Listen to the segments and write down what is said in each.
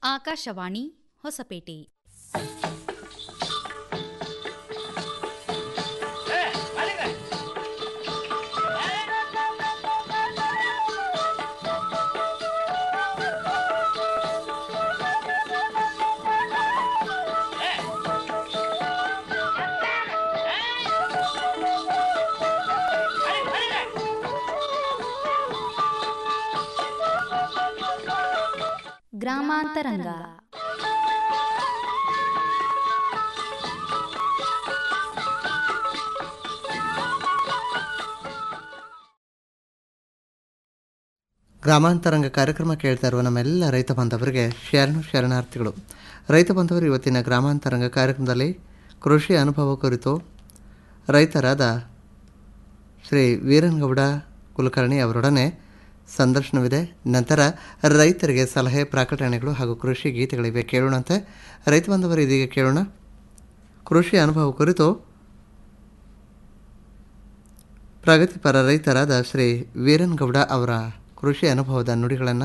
ಆಕಾಶವಾಣಿ ಹೊಸಪೇಟೆ ಗ್ರಾಮಾಂತರಂಗ ಗ್ರಾಮಾಂತರಂಗ ಕಾರ್ಯಕ್ರಮ ಕೇಳ್ತಾ ಇರುವ ನಮ್ಮೆಲ್ಲ ರೈತ ಬಾಂಧವರಿಗೆ ಶರಣು ಶರಣಾರ್ಥಿಗಳು ರೈತ ಬಾಂಧವರು ಇವತ್ತಿನ ಗ್ರಾಮಾಂತರಂಗ ಕಾರ್ಯಕ್ರಮದಲ್ಲಿ ಕೃಷಿ ಅನುಭವ ಕುರಿತು ರೈತರಾದ ಶ್ರೀ ವೀರನಗೌಡ ಕುಲಕರ್ಣಿ ಅವರೊಡನೆ ಸಂದರ್ಶನವಿದೆ ನಂತರ ರೈತರಿಗೆ ಸಲಹೆ ಪ್ರಕಟಣೆಗಳು ಹಾಗೂ ಕೃಷಿ ಗೀತೆಗಳಿವೆ ಕೇಳೋಣಂತೆ ರೈತ ಬಾಂಧವರು ಇದೀಗ ಕೇಳೋಣ ಕೃಷಿ ಅನುಭವ ಕುರಿತು ಪ್ರಗತಿಪರ ರೈತರಾದ ಶ್ರೀ ವೀರನಗೌಡ ಅವರ ಕೃಷಿ ಅನುಭವದ ನುಡಿಗಳನ್ನು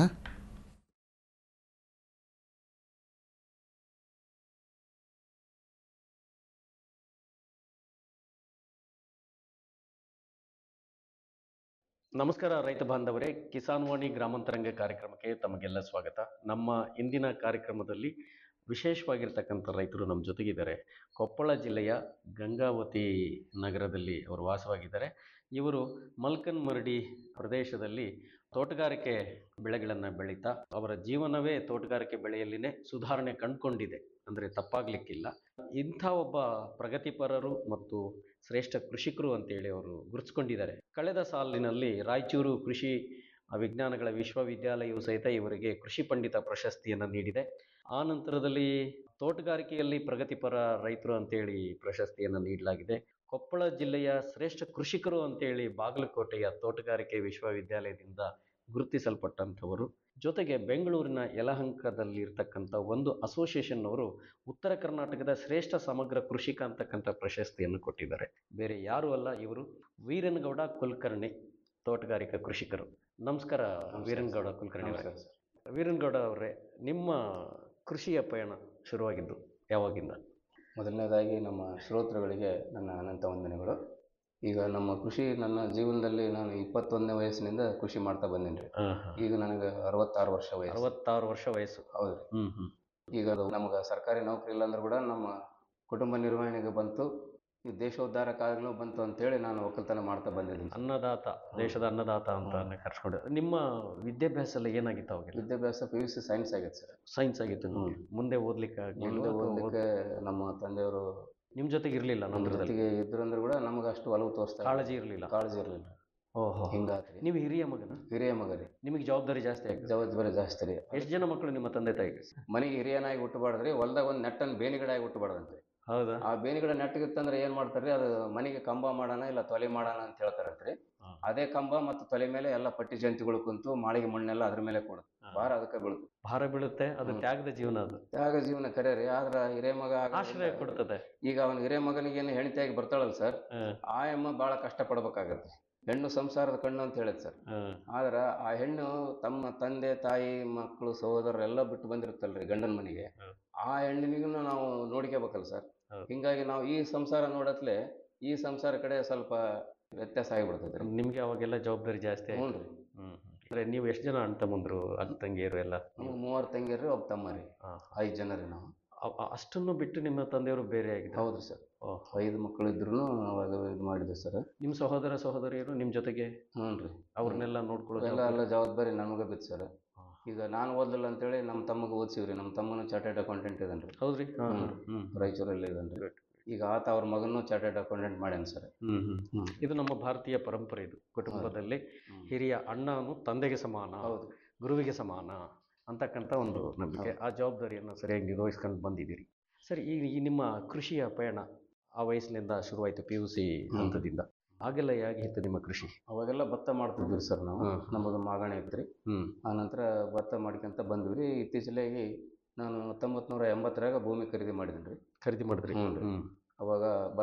ನಮಸ್ಕಾರ ರೈತ ಬಾಂಧವರೇ ಕಿಸಾನ್ ವಾಣಿ ಗ್ರಾಮಾಂತರಂಗ ಕಾರ್ಯಕ್ರಮಕ್ಕೆ ತಮಗೆಲ್ಲ ಸ್ವಾಗತ ನಮ್ಮ ಇಂದಿನ ಕಾರ್ಯಕ್ರಮದಲ್ಲಿ ವಿಶೇಷವಾಗಿರ್ತಕ್ಕಂಥ ರೈತರು ನಮ್ಮ ಜೊತೆಗಿದ್ದಾರೆ ಕೊಪ್ಪಳ ಜಿಲ್ಲೆಯ ಗಂಗಾವತಿ ನಗರದಲ್ಲಿ ಅವರು ವಾಸವಾಗಿದ್ದಾರೆ ಇವರು ಮಲ್ಕನ್ ಮರಡಿ ಪ್ರದೇಶದಲ್ಲಿ ತೋಟಗಾರಿಕೆ ಬೆಳೆಗಳನ್ನು ಬೆಳೀತಾ ಅವರ ಜೀವನವೇ ತೋಟಗಾರಿಕೆ ಬೆಳೆಯಲ್ಲಿನೇ ಸುಧಾರಣೆ ಕಂಡುಕೊಂಡಿದೆ ಅಂದರೆ ತಪ್ಪಾಗಲಿಕ್ಕಿಲ್ಲ ಇಂಥ ಒಬ್ಬ ಪ್ರಗತಿಪರರು ಮತ್ತು ಶ್ರೇಷ್ಠ ಕೃಷಿಕರು ಅಂತೇಳಿ ಅವರು ಗುರುತಿಸ್ಕೊಂಡಿದ್ದಾರೆ ಕಳೆದ ಸಾಲಿನಲ್ಲಿ ರಾಯಚೂರು ಕೃಷಿ ವಿಜ್ಞಾನಗಳ ವಿಶ್ವವಿದ್ಯಾಲಯವು ಸಹಿತ ಇವರಿಗೆ ಕೃಷಿ ಪಂಡಿತ ಪ್ರಶಸ್ತಿಯನ್ನು ನೀಡಿದೆ ಆ ನಂತರದಲ್ಲಿ ತೋಟಗಾರಿಕೆಯಲ್ಲಿ ಪ್ರಗತಿಪರ ರೈತರು ಅಂತೇಳಿ ಪ್ರಶಸ್ತಿಯನ್ನು ನೀಡಲಾಗಿದೆ ಕೊಪ್ಪಳ ಜಿಲ್ಲೆಯ ಶ್ರೇಷ್ಠ ಕೃಷಿಕರು ಅಂತೇಳಿ ಬಾಗಲಕೋಟೆಯ ತೋಟಗಾರಿಕೆ ವಿಶ್ವವಿದ್ಯಾಲಯದಿಂದ ಗುರುತಿಸಲ್ಪಟ್ಟಂಥವರು ಜೊತೆಗೆ ಬೆಂಗಳೂರಿನ ಯಲಹಂಕದಲ್ಲಿ ಇರ್ತಕ್ಕಂಥ ಒಂದು ಅಸೋಸಿಯೇಷನ್ ಅವರು ಉತ್ತರ ಕರ್ನಾಟಕದ ಶ್ರೇಷ್ಠ ಸಮಗ್ರ ಕೃಷಿಕ ಅಂತಕ್ಕಂಥ ಪ್ರಶಸ್ತಿಯನ್ನು ಕೊಟ್ಟಿದ್ದಾರೆ ಬೇರೆ ಯಾರೂ ಅಲ್ಲ ಇವರು ವೀರನಗೌಡ ಕುಲಕರ್ಣಿ ತೋಟಗಾರಿಕಾ ಕೃಷಿಕರು ನಮಸ್ಕಾರ ವೀರನಗೌಡ ಕುಲಕರ್ಣಿ ಅವರೇ ವೀರನಗೌಡ ಅವರೇ ನಿಮ್ಮ ಕೃಷಿಯ ಪಯಣ ಶುರುವಾಗಿದ್ದು ಯಾವಾಗಿಂದ ಮೊದಲನೇದಾಗಿ ನಮ್ಮ ಶ್ರೋತೃಗಳಿಗೆ ನನ್ನ ಅನಂತ ವಂದನೆಗಳು ಈಗ ನಮ್ಮ ಕೃಷಿ ನನ್ನ ಜೀವನದಲ್ಲಿ ನಾನು ಇಪ್ಪತ್ತೊಂದನೇ ವಯಸ್ಸಿನಿಂದ ಕೃಷಿ ಮಾಡ್ತಾ ಬಂದೀನಿ ರೀ ಈಗ ನನಗೆ ಅರವತ್ತಾರು ವರ್ಷ ವಯಸ್ಸು ಅರವತ್ತಾರು ವರ್ಷ ವಯಸ್ಸು ಹೌದು ರೀ ಹ್ಮ್ ಹ್ಮ್ ಈಗ ಅದು ನಮ್ಗೆ ಸರ್ಕಾರಿ ನೌಕರಿ ಇಲ್ಲ ಅಂದ್ರೂ ಕೂಡ ನಮ್ಮ ಕುಟುಂಬ ನಿರ್ವಹಣೆಗೆ ಬಂತು ಈ ದೇಶೋದ್ಧಾರಕ್ಕಾಗಲೂ ಬಂತು ಅಂತೇಳಿ ನಾನು ಒಕ್ಕಲ್ತನ ಮಾಡ್ತಾ ಬಂದಿದ್ದೀನಿ ಸರ್. ಅನ್ನದಾತ ದೇಶದ ಅನ್ನದಾತ ಅಂತ ಕರ್ಸ್ಕೊಂಡು ನಿಮ್ಮ ವಿದ್ಯಾಭ್ಯಾಸ ಎಲ್ಲ ಏನಾಗಿತ್ತು ಅವಾಗ ವಿದ್ಯಾಭ್ಯಾಸ ಪಿ ಯು ಸಿ ಸೈನ್ಸ್ ಆಗೈತೆ ಸರ್ ಸೈನ್ಸ್ ಆಗಿತ್ತು ನಿಮ್ಗೆ? ಮುಂದೆ ಓದ್ಲಿಕ್ಕೆ ಮುಂದೆ ಆಗ್ಲಿಲ್ವಾ ಅಥವಾ ಓದಲಿಕ್ಕೆ ನಮ್ಮ ತಂದೆಯವರು ಓದ್- ನಿಮ್ ಜೊತೆಗೆ ಇರ್ಲಿಲ್ಲ ನಮ್ಮ ನಂತರದಲ್ಲಿ ಜೊತೆಗೆ ಇದ್ರು ಅಂದ್ರೂ ಕೂಡ ನಮಗೆ ಅಷ್ಟು ಒಲವು ತೋರಿಸ್ತಾ ಕಾಳಜಿ ಇರ್ಲಿಲ್ಲ ಕಾಳಜಿ ಇರಲಿಲ್ಲ ಓಹೋ ಹಿಂಗಾತ್ರಿ ನೀವು ಹಿರಿಯ ಮಗನ ಹಿರಿಯ ಮಗ ರೀ ನಿಮಗೆ ಜವಾಬ್ದಾರಿ ಜಾಸ್ತಿ ಆಗಿದೆ ಜವಾಬ್ದಾರಿ ಜಾಸ್ತಿ ರೀ ಎಷ್ಟು ಜನ ಮಕ್ಕಳು ನಿಮ್ಮ ತಂದೆ ತಾಯಿಗೆ ಮನೆಗೆ ಹಿರಿಯನಾಗಿ ಹುಟ್ಟಬಾರ್ದ್ರಿ ಹೊಲ್ದಾಗ ಒಂದು ನೆಟ್ಟನ್ನು ಬೇನಿ ಗಿಡ ಆಗಿ ಹುಟ್ಟಬಾರ್ದಂತ್ರಿ ಹೌದಾ ಆ ಬೇನಿ ಗಿಡ ನೆಟ್ಟಗಿತ್ತಂದ್ರೆ ಏನು ಮಾಡ್ತಾರ್ರಿ ಅದು ಮನೆಗೆ ಕಂಬ ಮಾಡೋಣ ಇಲ್ಲ ತೊಲೆ ಮಾಡೋಣ ಅಂತ ಹೇಳ್ತಾರಂತ್ರಿ ಹಾ. ಅದೇ ಕಂಬ ಮತ್ತು ತೊಲೆ ಮೇಲೆ ಎಲ್ಲ ಪಟ್ಟಿ ಜಂತಿಗಳು ಕುಂತು ಮಾಳಿಗೆ ಮಣ್ಣೆಲ್ಲ ಅದ್ರ ಮೇಲೆ ಕೊಡುತ್ತೆ ಹಾ. ಭಾರ ಅದಕ್ಕೆ ಬೀಳುತ್ತೆ ಭಾರ ಬೀಳುತ್ತೆ ಅದು ಹ್ಮ್. ತ್ಯಾಗದ ಜೀವನ ಅದು ತ್ಯಾಗ ಜೀವನ ಕರೆ ರೀ ಆದ್ರೆ ಹಿರೇ ಮಗ ಆಗೋದ್ರಿಂದ ಆಶ್ರಯ ಕೊಡ್ತದೆ ಈಗ ಅವನ ಹಿರೇ ಮಗನಿಗೆ ಏನು ಹೆಂಡತಿಯಾಗಿ ಬರ್ತಾಳಲ್ಲ ಸರ್ ಹಾ. ಆ ಎಮ್ಮ ಭಾಳ ಕಷ್ಟಪಡ್ಬೇಕಾಗತ್ತೆ ಹೆಣ್ಣು ಸಂಸಾರದ ಕಣ್ಣು ಅಂತ ಹೇಳಿದ್ ಸರ್ ಹಾ. ಆದ್ರೆ ಆ ಹೆಣ್ಣು ತಮ್ಮ ತಂದೆ ತಾಯಿ ಮಕ್ಕಳು ಸಹೋದರರೆಲ್ಲ ಬಿಟ್ಟು ಬಂದಿರುತ್ತಲ್ರಿ ಗಂಡನ ಮನೆಗೆ ಹ್ಮ್. ಆ ಹೆಣ್ಣಿನಿಗೂ ನಾವು ನೋಡ್ಕೋಬೇಕಲ್ಲ ಸರ್ ಹೌದು. ಹಿಂಗಾಗಿ ನಾವು ಈ ಸಂಸಾರ ನೋಡತ್ಲೆ ಈ ಸಂಸಾರ ಕಡೆ ಸ್ವಲ್ಪ ವ್ಯತ್ಯಾಸ ಆಗಿಬಿಡ್ತದೆ ರೀ ನಿಮ್ಗೆ ಅವಾಗೆಲ್ಲ ಜವಾಬ್ದಾರಿ ಜಾಸ್ತಿ ಹ್ಞೂ ಆಯ್ತು ರೀ ಹ್ಮ್ ಹ್ಮ್. ಅಂದ್ರೆ ನೀವು ಎಷ್ಟು ಜನ ಅಣ್ಣ ತಮ್ಮಂದ್ರು ಅಣ್ಣ ತಂಗಿಯರು ಎಲ್ಲ ನೀವು ಮೂವರು ತಂಗಿಯರು ಒಬ್ಬ ತಮ್ಮ ರೀ ಹಾ. ಐದು ಜನ ರೀ ನಾವು ಅ- ಅ- ಅಷ್ಟನ್ನು ಬಿಟ್ಟು ನಿಮ್ಮ ತಂದೆಯವರು ಬೇರೆ ಆಗಿದ್ದಾರೆ ಹೌದು ಸರ್ ಓಹ್. ಐದು ಮಕ್ಕಳು ಇದ್ರು ಅವಾಗ ಇದು ಮಾಡಿದ್ವಿ ಸರ್ ನಿಮ್ಮ ಸಹೋದರ ಸಹೋದರಿಯರು ನಿಮ್ಮ ಜೊತೆಗೆ ಹ್ಞೂ ರೀ ಅವ್ರನ್ನೆಲ್ಲ ನೋಡ್ಕೊಳ್ಳೋದು ಎಲ್ಲ ಎಲ್ಲ ಜವಾಬ್ದಾರಿ ನಮಗೆ ಬಿತ್ತು ಸರ್ ಹಾ. ಈಗ ನಾನು ಓದಲಿಲ್ಲ ಅಂತೇಳಿ ನಮ್ಮ ತಮ್ಮಗೆ ಓದಿಸಿವ್ರಿ ನಮ್ಮ ತಮ್ಮನು ಚಾರ್ಟೆಡ್ ಅಕೌಂಟೆಂಟ್ ಇದ್ದಾನೆ ರೀ ಹೌದ್ರಿ ಹಾ, ಹ್ಮ್. ಹ್ಮ್ ರಾಯಚೂರಲ್ಲಿ ಇದ್ದಾನೆ ರೀ ಈಗ ಆತ ಅವ್ರ ಮಗನೂ ಚಾರ್ಟೆಡ್ ಅಕೌಂಟೆಂಟ್ ಮಾಡ್ಯಾನ ಸರ್ ಹ್ಮ್ ಹ್ಮ್ ಹ್ಮ್. ಇದು ನಮ್ಮ ಭಾರತೀಯ ಪರಂಪರೆ ಇದು ಕುಟುಂಬದಲ್ಲಿ ಹ್ಮ್. ಹಿರಿಯ ಅಣ್ಣನು ತಂದೆಗೆ ಸಮಾನ ಹೌದು ಗುರುವಿಗೆ ಸಮಾನ ಅಂತಕ್ಕಂಥ ಒಂದು ನಂಬಿಕೆ ಆ ಜವಾಬ್ದಾರಿಯನ್ನು ಸರಿಯಾಗಿ ನಿರ್ವಹಿಸ್ಕೊಂಡು ಬಂದಿದ್ದೀರಿ ಸರಿ ಈ ಈ ನಿಮ್ಮ ಕೃಷಿಯ ಪಯಣ ಆ ವಯಸ್ಸಿನಿಂದ ಶುರುವಾಯಿತು ಪಿ ಯು ಸಿ ಹ್ಮ್. ಹಂತದಿಂದ ಆಗೆಲ್ಲ ಹೇಗಿತ್ತು ನಿಮ್ಮ ಕೃಷಿ ಅವಾಗೆಲ್ಲ ಭತ್ತ ಮಾಡ್ತಿದ್ವಿ ಸರ್ ನಾವು ಹ್ಮ್. ನಮ್ಮದು ಮಾಗಣೆ ಇತ್ತು ರೀ ಹ್ಮ್ ಆನಂತರ ಭತ್ತ ಮಾಡ್ಕೊಂತ ಬಂದ್ವಿ ರೀ ಇತ್ತೀಚೆಗೆ ನಾನು ಹತ್ತೊಂಬತ್ತು ನೂರ ಎಂಬತ್ತರಾಗ ಭೂಮಿ ಖರೀದಿ ಮಾಡಿದ್ದೀನಿ ರೀ ಖರೀದಿ ಮಾಡಿದ್ರಿ ಹ್ಞೂ ರೀ. ಹ್ಮ್ ಅವಾಗ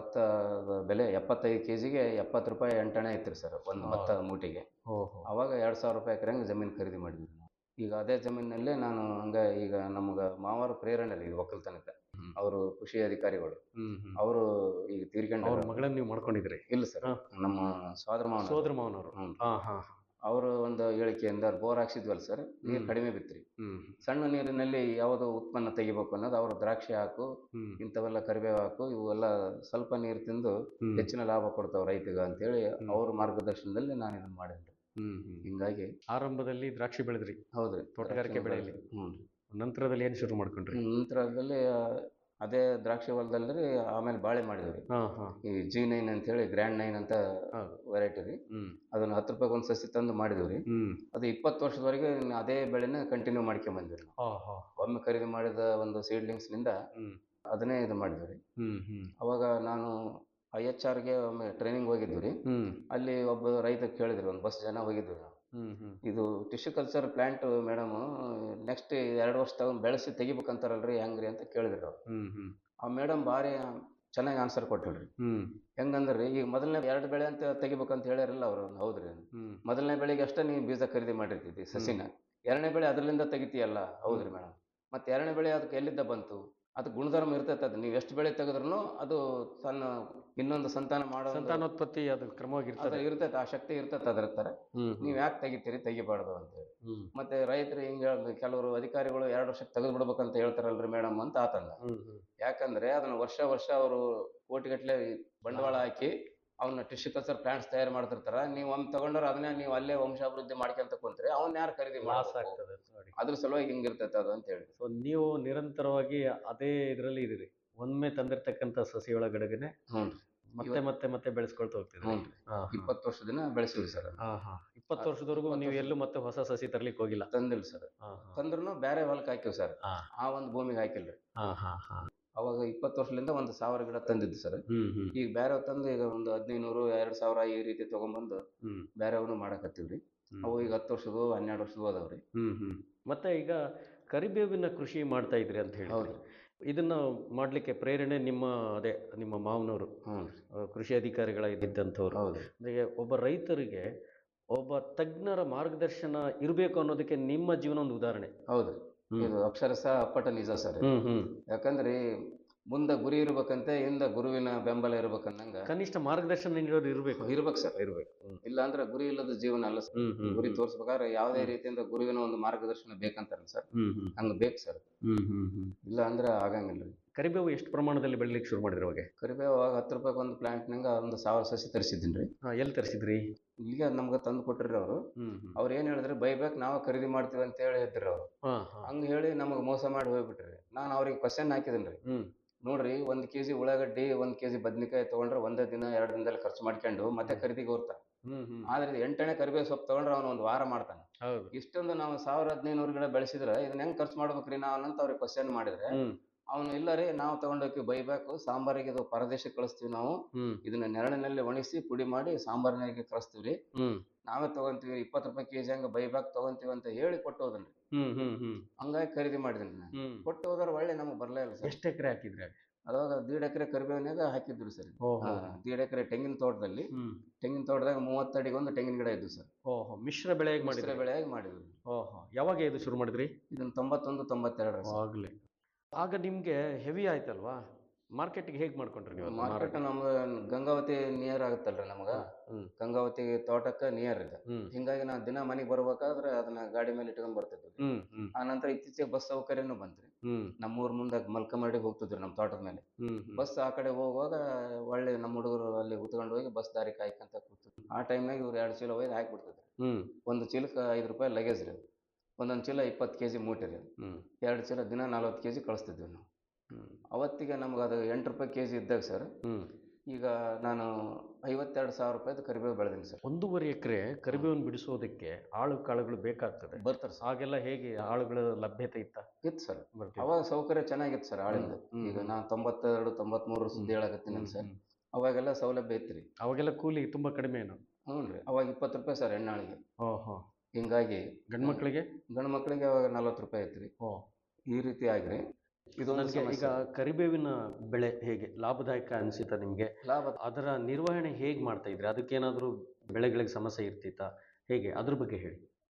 ಭತ್ತದ ಬೆಲೆ ಎಪ್ಪತ್ತೈದು ಕೆ ಜಿಗೆ ಎಪ್ಪತ್ತು ರೂಪಾಯಿ ಎಂಟಣೆ ಇತ್ತು ರೀ ಸರ್ ಒಂದು ಭತ್ತ ಮೂಟಿಗೆ ಓಹೋ ಅವಾಗ ಎರಡು ಸಾವಿರ ರೂಪಾಯಿ ಎಕರೆಂಗೆ ಜಮೀನು ಖರೀದಿ ಮಾಡಿದ್ವಿ ನಾವು ಈಗ ಅದೇ ಜಮೀನಿನಲ್ಲೇ ನಾನು ಹಂಗ ಈಗ ನಮ್ಗೆ ಮಾವಾರ ಪ್ರೇರಣೆ ರೀ ಇದು ಒಕ್ಕಲ್ತನಕ್ಕೆ ಹ್ಮ್. ಅವರು ಕೃಷಿ ಅಧಿಕಾರಿಗಳು ಹ್ಮ್ ಹ್ಮ್ ಅವರು ಈಗ ಅವ್ರ ತೀರ್ಕೊಂಡ್ರು ಮಗಳನ್ನ ನೀವು ಮಾಡ್ಕೊಂಡಿದ್ರಿ ಇಲ್ಲ ಸರ್ ಹಾ. ನಮ್ಮ ಸೋದರ ಮಾವನ ಸೋದರ ಮಾವನವರು ಹ್ಞೂ ಹಾ ಹಾ ಅವರು ಒಂದು ಹೇಳಿಕೆಯಿಂದ ಬೋರ್ ಹಾಕ್ಸಿದ್ವಲ್ಲ ಸರ್ ನೀರು ಹ್ಮ್. ಕಡಿಮೆ ಬಿತ್ರಿ ಹ್ಮ್ ಸಣ್ಣ ನೀರಿನಲ್ಲಿ ಯಾವುದು ಉತ್ಪನ್ನ ತೆಗಿಬೇಕು ಅನ್ನೋದು ಅವರು ದ್ರಾಕ್ಷಿ ಹಾಕು ಹ್ಮ್ ಇಂಥವೆಲ್ಲ ಕರಿಬೇವು ಹಾಕು ಇವೆಲ್ಲ ಸ್ವಲ್ಪ ನೀರು ತಿಂದು ಹ್ಮ್ ಹೆಚ್ಚಿನ ಲಾಭ ಕೊಡ್ತಾವ ರೈತಗ ಅಂತೇಳಿ ಹ್ಮ್. ಅವ್ರ ಮಾರ್ಗದರ್ಶನದಲ್ಲಿ ನಾನು ಇದನ್ನ ಮಾಡೇನ್ರಿ ಹ್ಮ್ ಹ್ಮ್ ಹಿಂಗಾಗಿ ಆರಂಭದಲ್ಲಿ ದ್ರಾಕ್ಷಿ ಬೆಳೆದ್ರಿ ಹೌದ್ರಿ ತೋಟಗಾರಿಕೆ ಬೆಳೆಯಲ್ಲಿ. ಹ್ಞೂ ನಂತರದಲ್ಲಿ ಏನ್ ಶುರು ಮಾಡ್ಕೊಂಡ್ರಿ ನಂತರದಲ್ಲಿ ಆ, ಅದೇ ದ್ರಾಕ್ಷಿ ಹೊಲದಲ್ಲಿ ಆಮೇಲೆ ಬಾಳೆ ಮಾಡಿದ್ವಿ ಹಾ ಹಾ ಈ ಜಿ ನೈನ್ ಅಂತೇಳಿ ಗ್ರ್ಯಾಂಡ್ ನೈನ್ ಅಂತ ಹೌದು. ವೆರೈಟಿ ರೀ ಹ್ಮ್ ಅದನ್ನ ಹತ್ತು ರೂಪಾಯಿಗೆ ಒಂದು ಸಸಿ ತಂದು ಮಾಡಿದ್ವಿ ರೀ ಹ್ಮ್ ಅದು ಇಪ್ಪತ್ತು ವರ್ಷದವರೆಗೆ ಇನ್ನು ಅದೇ ಬೆಳೆನ ಕಂಟಿನ್ಯೂ ಮಾಡ್ಕೊಂಡ್ ಬಂದ್ವಿ ನಾವು ಹಾ ಹಾ ಒಮ್ಮೆ ಖರೀದಿ ಮಾಡಿದ ಒಂದು ಸೀಡ್ಲಿಂಗ್ಸ್ನಿಂದ ಹ್ಮ್ ಅದನ್ನೇ ಇದು ಮಾಡಿದ್ವಿ ರೀ ಹ್ಮ್ ಹ್ಮ್ ಅವಾಗ ನಾನು ಐ ಎಚ್ ಆರ್ಗೆ ಒಮ್ಮೆ ಟ್ರೈನಿಂಗ್ ಹೋಗಿದ್ವಿ ರೀ ಹ್ಮ್ ಅಲ್ಲಿ ಒಬ್ಬ ರೈತ ಕೇಳಿದ್ರು ಒಂದು ಬಸ್ ಜನ ಹೋಗಿದ್ವಿ ನಾವು ಹ್ಮ್ ಹ್ಮ್ ಇದು tissue culture plant madam next ಎರಡು ವರ್ಷ ತಗೊಂಡು ಬೆಳೆಸಿ ತೆಗಿಬೇಕಂತಾರಲ್ರಿ ಹೆಂಗ್ರಿ ಅಂತ ಕೇಳಿದ್ರು ಅವ್ರು ಹ್ಮ್ ಹ್ಮ್ ಆ ಮೇಡಮ್ ಭಾರಿ ಚೆನ್ನಾಗಿ ಆನ್ಸರ್ ಕೊಟ್ಟಳ್ರಿ ಹ್ಮ್ ಹೆಂಗಂದ್ರಿ ಈಗ ಮೊದಲನೇ ಎರಡು ಬೆಳೆ ಅಂತ ತೆಗಿಬೇಕಂತ ಹೇಳ್ಯಾರಲ್ಲ ಅವರು ಹೌದ್ರಿ ಹ್ಮ್ ಮೊದಲನೇ ಬೆಳೆಗೆ ಅಷ್ಟೇ ನೀವು ಬೀಜ ಖರೀದಿ ಮಾಡಿರ್ತಿದ್ದಿ ಸಸಿನ ಎರಡನೇ ಬೆಳೆ ಅದರಿಂದ ತೆಗಿತೀಯಲ್ಲ ಹೌದ್ರಿ ಮೇಡಮ್ ಮತ್ತೆ ಎರಡನೇ ಬೆಳೆ ಅದಕ್ಕೆ ಎಲ್ಲಿದ್ದ ಬಂತು ಅದು ಗುಣಧರ್ಮ ಇರ್ತೈತೆ ಅದು ನೀವು ಎಷ್ಟು ಬೆಳೆ ತೆಗೆದ್ರೂ ಅದು ತನ್ನ ಇನ್ನೊಂದು ಸಂತಾನ ಮಾಡೋ ಒಂದು- ಸಂತಾನೋತ್ಪತ್ತಿ ಅದು ಅದು ಕ್ರಮವಾಗಿರ್ತದೆ ಇರ್ತೈತೆ ಆ ಶಕ್ತಿ ಇರ್ತೈತೆ ಅದ್ರ ತರ ಹ್ಮ್ ನೀವು ಯಾಕೆ ತೆಗಿತೀರಿ ತೆಗಿಬಾರ್ದು ಅಂತೇಳಿ ಹ್ಮ್ ಮತ್ತೆ ರೈತರು ಹಿಂಗೆ ಹೇಳೋದು ಕೆಲವರು ಅಧಿಕಾರಿಗಳು ಎರಡು ವರ್ಷಕ್ಕೆ ತೆಗೆದು ಬಿಡ್ಬೇಕಂತ ಹೇಳ್ತಾರಲ್ರಿ ಮೇಡಮ್ ಅಂತ ಆತಂದ ಹ್ಮ್ ಹ್ಮ್ ಯಾಕಂದ್ರೆ ಅದನ್ನ ವರ್ಷ ವರ್ಷ ಅವರು ಕೋಟಿಗಟ್ಟಲೆ ಬಂಡವಾಳ ಹಾಕಿ ಅವನ್ನ ಟಿಶ್ಯೂ ಕಲ್ಚರ್ ಪ್ಲಾಂಟ್ಸ್ ತಯಾರು ಮಾಡ್ತಿರ್ತಾರ ನೀವು ಒಮ್ಮೆ ತಗೊಂಡ್ರೆ ಅದನ್ನ ನೀವು ಅಲ್ಲೇ ವಂಶಾಭಿವೃದ್ಧಿ ಮಾಡ್ಕೊಂತ ಕುಂತ್ರೆ ಅವನ್ನ ಯಾರು ಖರೀದಿ ಲಾಸ್ ಮಾಡ್ಬೇಕು? ಆಗ್ತದೆ ನೋಡಿ ಅದ್ರ ಸಲುವಾಗಿ ಹಿಂಗಿರ್ತೈತೆ ಅದು ಅಂತ ಹೇಳಿ ಸೊ ನೀವು ನಿರಂತರವಾಗಿ ಅದೇ ಇದರಲ್ಲಿ ಇದೀರಿ ಒಮ್ಮೆ ತಂದಿರ್ತಕ್ಕಂಥ ಸಸಿಯೊಳಗಡೆಗೆನೆ ಹ್ಞೂ ಮತ್ತೆ ಮತ್ತೆ ಮತ್ತೆ ಬೆಳೆಸ್ಕೊಳ್ತಾ ಹೋಗ್ತಿದ್ರಿ ಹ್ಞೂ ಹಾ, ಹಾ. ಇಪ್ಪತ್ತು ವರ್ಷದಿನ ಬೆಳೆಸಿವಿ ಸರ್ ಹಾ ಹಾ ಇಪ್ಪತ್ತು ವರ್ಷದವರೆಗೂ ಇಪ್ಪತ್ತು ನೀವು ವರ್ಷ. ಎಲ್ಲೂ ಮತ್ತೆ ಹೊಸ ಸಸಿ ತರ್ಲಿಕ್ಕೆ ಹೋಗಿಲ್ಲ ತಂದಿಲ್ಲ ಸರ್ ಹಾ ಹಾ ತಂದ್ರೂ ಬೇರೆ ಹೊಲಕ್ಕೆ ಹಾಕಿವಿ ಸರ್ ಹಾ. ಆ ಒಂದು ಭೂಮಿಗೆ ಹಾಕಿಲ್ರಿ ಹಾ ಹಾ ಹಾ ಅವಾಗ ಇಪ್ಪತ್ತು ವರ್ಷದಿಂದ ಒಂದು ಸಾವಿರ ಗಿಡ ತಂದಿದ್ದು ಸರ್ ಹ್ಮ್ ಹ್ಮ್ ಈಗ ಬೇರೆ ತಂದು ಈಗ ಒಂದು ಹದಿನೈದು ಎರಡು ಸಾವಿರ ಈ ರೀತಿ ತಗೊಂಡ್ಬಂದು ಹ್ಮ್ ಬೇರೆವನು ಮಾಡಕತ್ತೀವ್ರಿ ಹ್ಮ್. ಅವು ಈಗ ಹತ್ತು ವರ್ಷದ ಹನ್ನೆರಡು ವರ್ಷದ ಅದಾವ್ರಿ ಹ್ಮ್ ಹ್ಮ್ ಮತ್ತೆ ಈಗ ಕರಿಬೇವಿನ ಕೃಷಿ ಮಾಡ್ತಾ ಇದ್ರಿ ಅಂತ ಹೇಳಿ ಹೌದು ಇದನ್ನ ಮಾಡ್ಲಿಕ್ಕೆ ಪ್ರೇರಣೆ ನಿಮ್ಮ ಅದೇ ನಿಮ್ಮ ಮಾವನವರು ಹ್ಞೂ ಆ, ಕೃಷಿ ಅಧಿಕಾರಿಗಳ ಇದ್ದಂಥವ್ರು ಹೌದು ಅಂದ್ರೆ ಒಬ್ಬ ರೈತರಿಗೆ ಒಬ್ಬ ತಜ್ಞರ ಮಾರ್ಗದರ್ಶನ ಇರಬೇಕು ಅನ್ನೋದಕ್ಕೆ ನಿಮ್ಮ ಜೀವನ ಒಂದು ಉದಾಹರಣೆ ಹೌದು ಹ್ಮ್. ಇದು ಅಕ್ಷರಶಃ ಅಪ್ಪಟ ನಿಜ ಸರ್ ಹ್ಮ್ ಹ್ಮ್ ಯಾಕಂದ್ರೆ ಮುಂದೆ ಗುರಿ ಇರ್ಬೇಕಂತೆ ಹಿಂದೆ ಗುರುವಿನ ಬೆಂಬಲ ಇರ್ಬೇಕನ್ನಂಗ ಕನಿಷ್ಠ ಮಾರ್ಗದರ್ಶನ ನೀಡೋರು ಇರಬೇಕು ಇರ್ಬೇಕು ಸರ್ ಇರ್ಬೇಕು ಹ್ಮ್. ಇಲ್ಲ ಅಂದ್ರೆ ಗುರಿ ಇಲ್ಲದ ಜೀವನ ಅಲ್ಲ ಸರ್ ಹ್ಮ್ ಹ್ಮ್ ಗುರಿ ತೋರಿಸ್ಬೇಕಾದ್ರೆ ಯಾವುದೇ ರೀತಿಯಿಂದ ಗುರುವಿನ ಒಂದು ಮಾರ್ಗದರ್ಶನ ಬೇಕಂತಾರಲ್ಲ ಸರ್ ಹ್ಮ್ ಹ್ಮ್ ಹಂಗ ಬೇಕು ಸರ್ ಹ್ಮ್ ಹ್ಮ್ ಹ್ಮ್ ಇಲ್ಲ ಅಂದ್ರೆ ಆಗಂಗಿಲ್ಲ ಕರಿಬೇವು ಎಷ್ಟು ಪ್ರಮಾಣದಲ್ಲಿ ಬೆಳಿಲಿಕ್ಕೆ ಶುರು ಮಾಡಿದ್ರಿ ಅವಾಗ ಕರಿಬೇವು ಅವಾಗ ಹತ್ತು ರೂಪಾಯಿ ಒಂದು ಪ್ಲಾಂಟ್ನಾಗ ಒಂದು ಸಾವಿರ ಸಸಿ ತರಿಸಿದ್ದೀನಿ ರೀ ಹಾ ಎಲ್ಲಿ ತರಿಸಿದ್ರಿ ಇಲ್ಲಿಗೆ ನಮ್ಗೆ ತಂದು ಕೊಟ್ರಿ ಅವರು ಹ್ಮ್ ಹ್ಮ್ ಅವ್ರು ಏನ್ ಹೇಳಿದ್ರು ಬೈಬೇಕು ನಾವು ಖರೀದಿ ಮಾಡ್ತೀವಿ ಅಂತ ಹೇಳಿ ಇದ್ರಿ ಅವ್ರು ಹಾ ಹಾ ಹಂಗ ಹೇಳಿ ನಮಗೆ ಮೋಸ ಮಾಡಿ ಹೋಗ್ಬಿಟ್ರಿ ನಾನು ಅವ್ರಿಗೆ ಕ್ವಶನ್ ಹಾಕಿದ್ದೀನಿ ರೀ ಹ್ಮ್ ನೋಡ್ರಿ ಒಂದ್ ಕೆಜಿ ಉಳ್ಳಾಗಡ್ಡಿ ಒಂದ್ ಕೆಜಿ ಬದ್ನಿಕಾಯಿ ತಗೊಂಡ್ರೆ ಒಂದೇ ದಿನ ಎರಡು ದಿನದಲ್ಲಿ ಖರ್ಚು ಮಾಡ್ಕೊಂಡು ಮತ್ತೆ ಖರೀದಿಗೆ ಹೋಗ್ತಾನೆ ಹ್ಮ್ ಹ್ಮ್ ಆದ್ರೆ ಇದು ಎಂಟನೇ ಕರಿಬೇವು ಸೊಪ್ಪು ತಗೊಂಡ್ರೆ ಅವನು ಒಂದು ವಾರ ಮಾಡ್ತಾನೆ ಹೌದು ಇಷ್ಟೊಂದು ನಾವು ಸಾವಿರ ಹದಿನೈದು ಗಿಡ ಬೆಳೆಸಿದ್ರೆ ಇದನ್ನ ಹೆಂಗ್ ಖರ್ಚು ಮಾಡ್ಬೇಕ್ರಿ ನಾವು ಅಂತ ಅವ್ರಿಗೆ ಕ್ವಶನ್ ಮಾಡಿದ್ರೆ ಹ್ಮ್ ಅವನು ಇಲ್ಲ ರೀ ನಾವು ತಗೊಂಡೋಗಿ ಬೈಬೇಕು ಸಾಂಬಾರಿಗೆ ಇದು ಪರದೇಶಕ್ಕೆ ಕಳಿಸ್ತೀವಿ ನಾವು ಹ್ಮ್ ಇದನ್ನ ನೆರಳಿನಲ್ಲಿ ಒಣಗಿಸಿ ಪುಡಿ ಮಾಡಿ ಸಾಂಬಾರಿನಾಗೆ ಕಳಿಸ್ತೀವಿ ರೀ ಹ್ಮ್ ನಾವೇ ತಗೊಂತೀವಿ ಇಪ್ಪತ್ತು ರೂಪಾಯಿ ಕೆಜಿ ಹಂಗ ಬೈಬ್ಯಾಕ್ ತಗೊಂತೀವಿ ಅಂತ ಹೇಳಿ ಕೊಟ್ಟು ಹೋದನ್ರಿ ಹ್ಮ್ ಹ್ಮ್ ಹ್ಮ್ ಹಂಗಾಗಿ ಖರೀದಿ ಮಾಡಿದ್ದೀನಿ ನಾನು ಹ್ಮ್ ಕೊಟ್ಟು ಹೋದ್ರೆ ಒಳ್ಳೆ ನಮಗೆ ಬರಲೇ ಇಲ್ಲ ಸರ್ ಎಷ್ಟು ಎಕರೆ ಹಾಕಿದ್ರಿ ಆಗ? ಅವಾಗ ದೀಡ್ ಎಕರೆ ಕರಿಬೇವಿನಾಗ ಹಾಕಿದ್ರು ಸರ್ ಓಹೋ ದೀಡ್ ಎಕರೆ ತೆಂಗಿನ ತೋಟದಲ್ಲಿ ಹ್ಮ್ ತೆಂಗಿನ ತೋಟದಾಗ ಮೂವತ್ತಡಿಗೆ ಒಂದು ತೆಂಗಿನ ಗಿಡ ಇದ್ದು ಸರ್ ಓಹೋ ಮಿಶ್ರ ಬೆಳೆ ಹೇಗೆ ಮಿಶ್ರ ಮಾಡಿದ್ರಿ ಬೆಳೆಯಾಗಿ ಮಾಡಿದ್ವಿ ಓಹೋ ಯಾವಾಗ ಇದು ಶುರು ಮಾಡಿದ್ರಿ ಇದನ್ನ ತೊಂಬತ್ತೊಂದು ತೊಂಬತ್ತೆರಡರ ಆಗ್ಲಿ ಆಗ ನಿಮ್ಗೆ ಹೆವಿ ಆಯ್ತಲ್ವಾ ಮಾರ್ಕೆಟ್ಗೆ ಹೇಗೆ ಮಾಡ್ಕೊಂಡ್ರಿ ನೀವು ಅದನ್ನ ಮಾರ್ಕೆಟ್ ಮಾರಾಟ? ನಮ್ಗೆ ಗಂಗಾವತಿ ನಿಯರ್ ಆಗುತ್ತಲ್ರಿ ನಮಗ ಹ್ಮ್ ಗಂಗಾವತಿ ತೋಟಕ್ಕೆ ನಿಯರ್ ಇದೆ ಹ್ಮ್ ಹಿಂಗಾಗಿ ನಾ ದಿನ ಮನೆಗೆ ಬರ್ಬೇಕಾದ್ರೆ ಅದನ್ನ ಗಾಡಿ ಮೇಲೆ ಇಟ್ಕೊಂಡ್ ಬರ್ತಿದ್ವಿ ಹ್ಮ್ ಹ್ಮ್ ಆ ನಂತರ ಇತ್ತೀಚೆಗೆ ಬಸ್ ಸೌಕರ್ಯನೂ ಬಂತ್ರಿ ಹ್ಮ್ ನಮ್ಮೂರ್ ಮುಂದೆ ಮಲ್ಕಮರಡಿಗೆ ಹೋಗ್ತಿದ್ರಿ ನಮ್ಮ ತೋಟದ ಮೇಲೆ ಹ್ಮ್ ಹ್ಮ್ ಬಸ್ ಆ ಕಡೆ ಹೋಗುವಾಗ ಒಳ್ಳೆ ನಮ್ಮ ಹುಡುಗರು ಅಲ್ಲಿ ಉತ್ಕೊಂಡು ಹೋಗಿ ಬಸ್ ದಾರಿ ಕಾಯ್ಕೊಂತ ಕೂತಿದ್ರು ಆ ಟೈಮ್ನಾಗ ಇವ್ರು ಎರಡು ಚೀಲ ಒಯ್ದು ಹಾಕ್ಬಿಡ್ತಿದ್ರು ಹ್ಮ್ ಒಂದು ಚೀಲಕ್ಕೆ ಐದು ರೂಪಾಯಿ ಲಗೇಜ್ ರೀ ಒಂದೊಂದು ಚೀಲ ಇಪ್ಪತ್ತು ಕೆ ಜಿ ಮೂಟೆ ರೀ ಹ್ಮ್ ಎರಡು ಚೀಲ ದಿನ ನಲ್ವತ್ತು ಕೆ ಜಿ ಕಳಿಸ್ತಿದ್ವಿ ನಾವು ಹ್ಮ್ ಅವತ್ತಿಗೆ ನಮ್ಗೆ ಅದು ಎಂಟು ರೂಪಾಯಿ ಕೆ ಜಿ ಇದ್ದಾಗ ಸರ್ ಹ್ಮ್ ಈಗ ನಾನು ಐವತ್ತೆರಡು ಸಾವಿರ ರೂಪಾಯಿದು ಕರಿಬೇವು ಬೆಳೆದೀನಿ ಸರ್ ಒಂದೂವರೆ ಎಕರೆ ಕರಿಬೇವನ್ನು ಬಿಡಿಸೋದಕ್ಕೆ ಆಳು ಕಾಳುಗಳು ಬೇಕಾಗ್ತದೆ ಬರ್ತಾರೆ ಸರ್ ಆಗೆಲ್ಲ ಹೇಗೆ ಆಳುಗಳ ಲಭ್ಯತೆ ಇತ್ತ ಇತ್ತು ಸರ್ ಬರ್ತೀವಿ ಅವಾಗ ಸೌಕರ್ಯ ಚೆನ್ನಾಗಿತ್ತು ಸರ್ ಆಳಿಂದ ಹ್ಮ್. ಈಗ ನಾನು ತೊಂಬತ್ತೆರಡು ತೊಂಬತ್ಮೂರು ಸುದ್ದಿ ಹೇಳಕತ್ತೀನಿ ಸರ್ ಅವಾಗೆಲ್ಲ ಸೌಲಭ್ಯ ಇತ್ತು ರೀ ಅವಾಗೆಲ್ಲ ಕೂಲಿ ತುಂಬಾ ಕಡಿಮೆ ಏನು ಹ್ಞೂ ರೀ ಅವಾಗ ಇಪ್ಪತ್ತು ರೂಪಾಯಿ ಸರ್ ಹೆಣ್ಣಾಳಿಗೆ ಓಹೋ ಹಿಂಗಾಗಿ ಗಂಡು ಮಕ್ಕಳಿಗೆ ಗಂಡು ಮಕ್ಕಳಿಗೆ ಅವಾಗ ನಲ್ವತ್ತು ರೂಪಾಯಿ ಐತ್ರಿ ಓ ಈ ರೀತಿ ಆಗ್ರಿ ಇದೊಂದು ನನಗೆ ಈಗ ಸಮಸ್ಯೆ. ಕರಿಬೇವಿನ ಬೆಳೆ ಹೇಗೆ ಲಾಭದಾಯಕ ಅನಿಸಿತ ನಿಮಗೆ ಲಾಭ ಅದರ ನಿರ್ವಹಣೆ ಹೇಗೆ ಮಾಡ್ತಾ ಇದ್ರಿ ಅದಕ್ಕೇನಾದರೂ ಬೆಳೆಗಳಿಗೆ ಸಮಸ್ಯೆ ಇರ್ತಿತ್ತಾ ಹೇಗೆ ಅದ್ರ ಬಗ್ಗೆ ಹೇಳಿ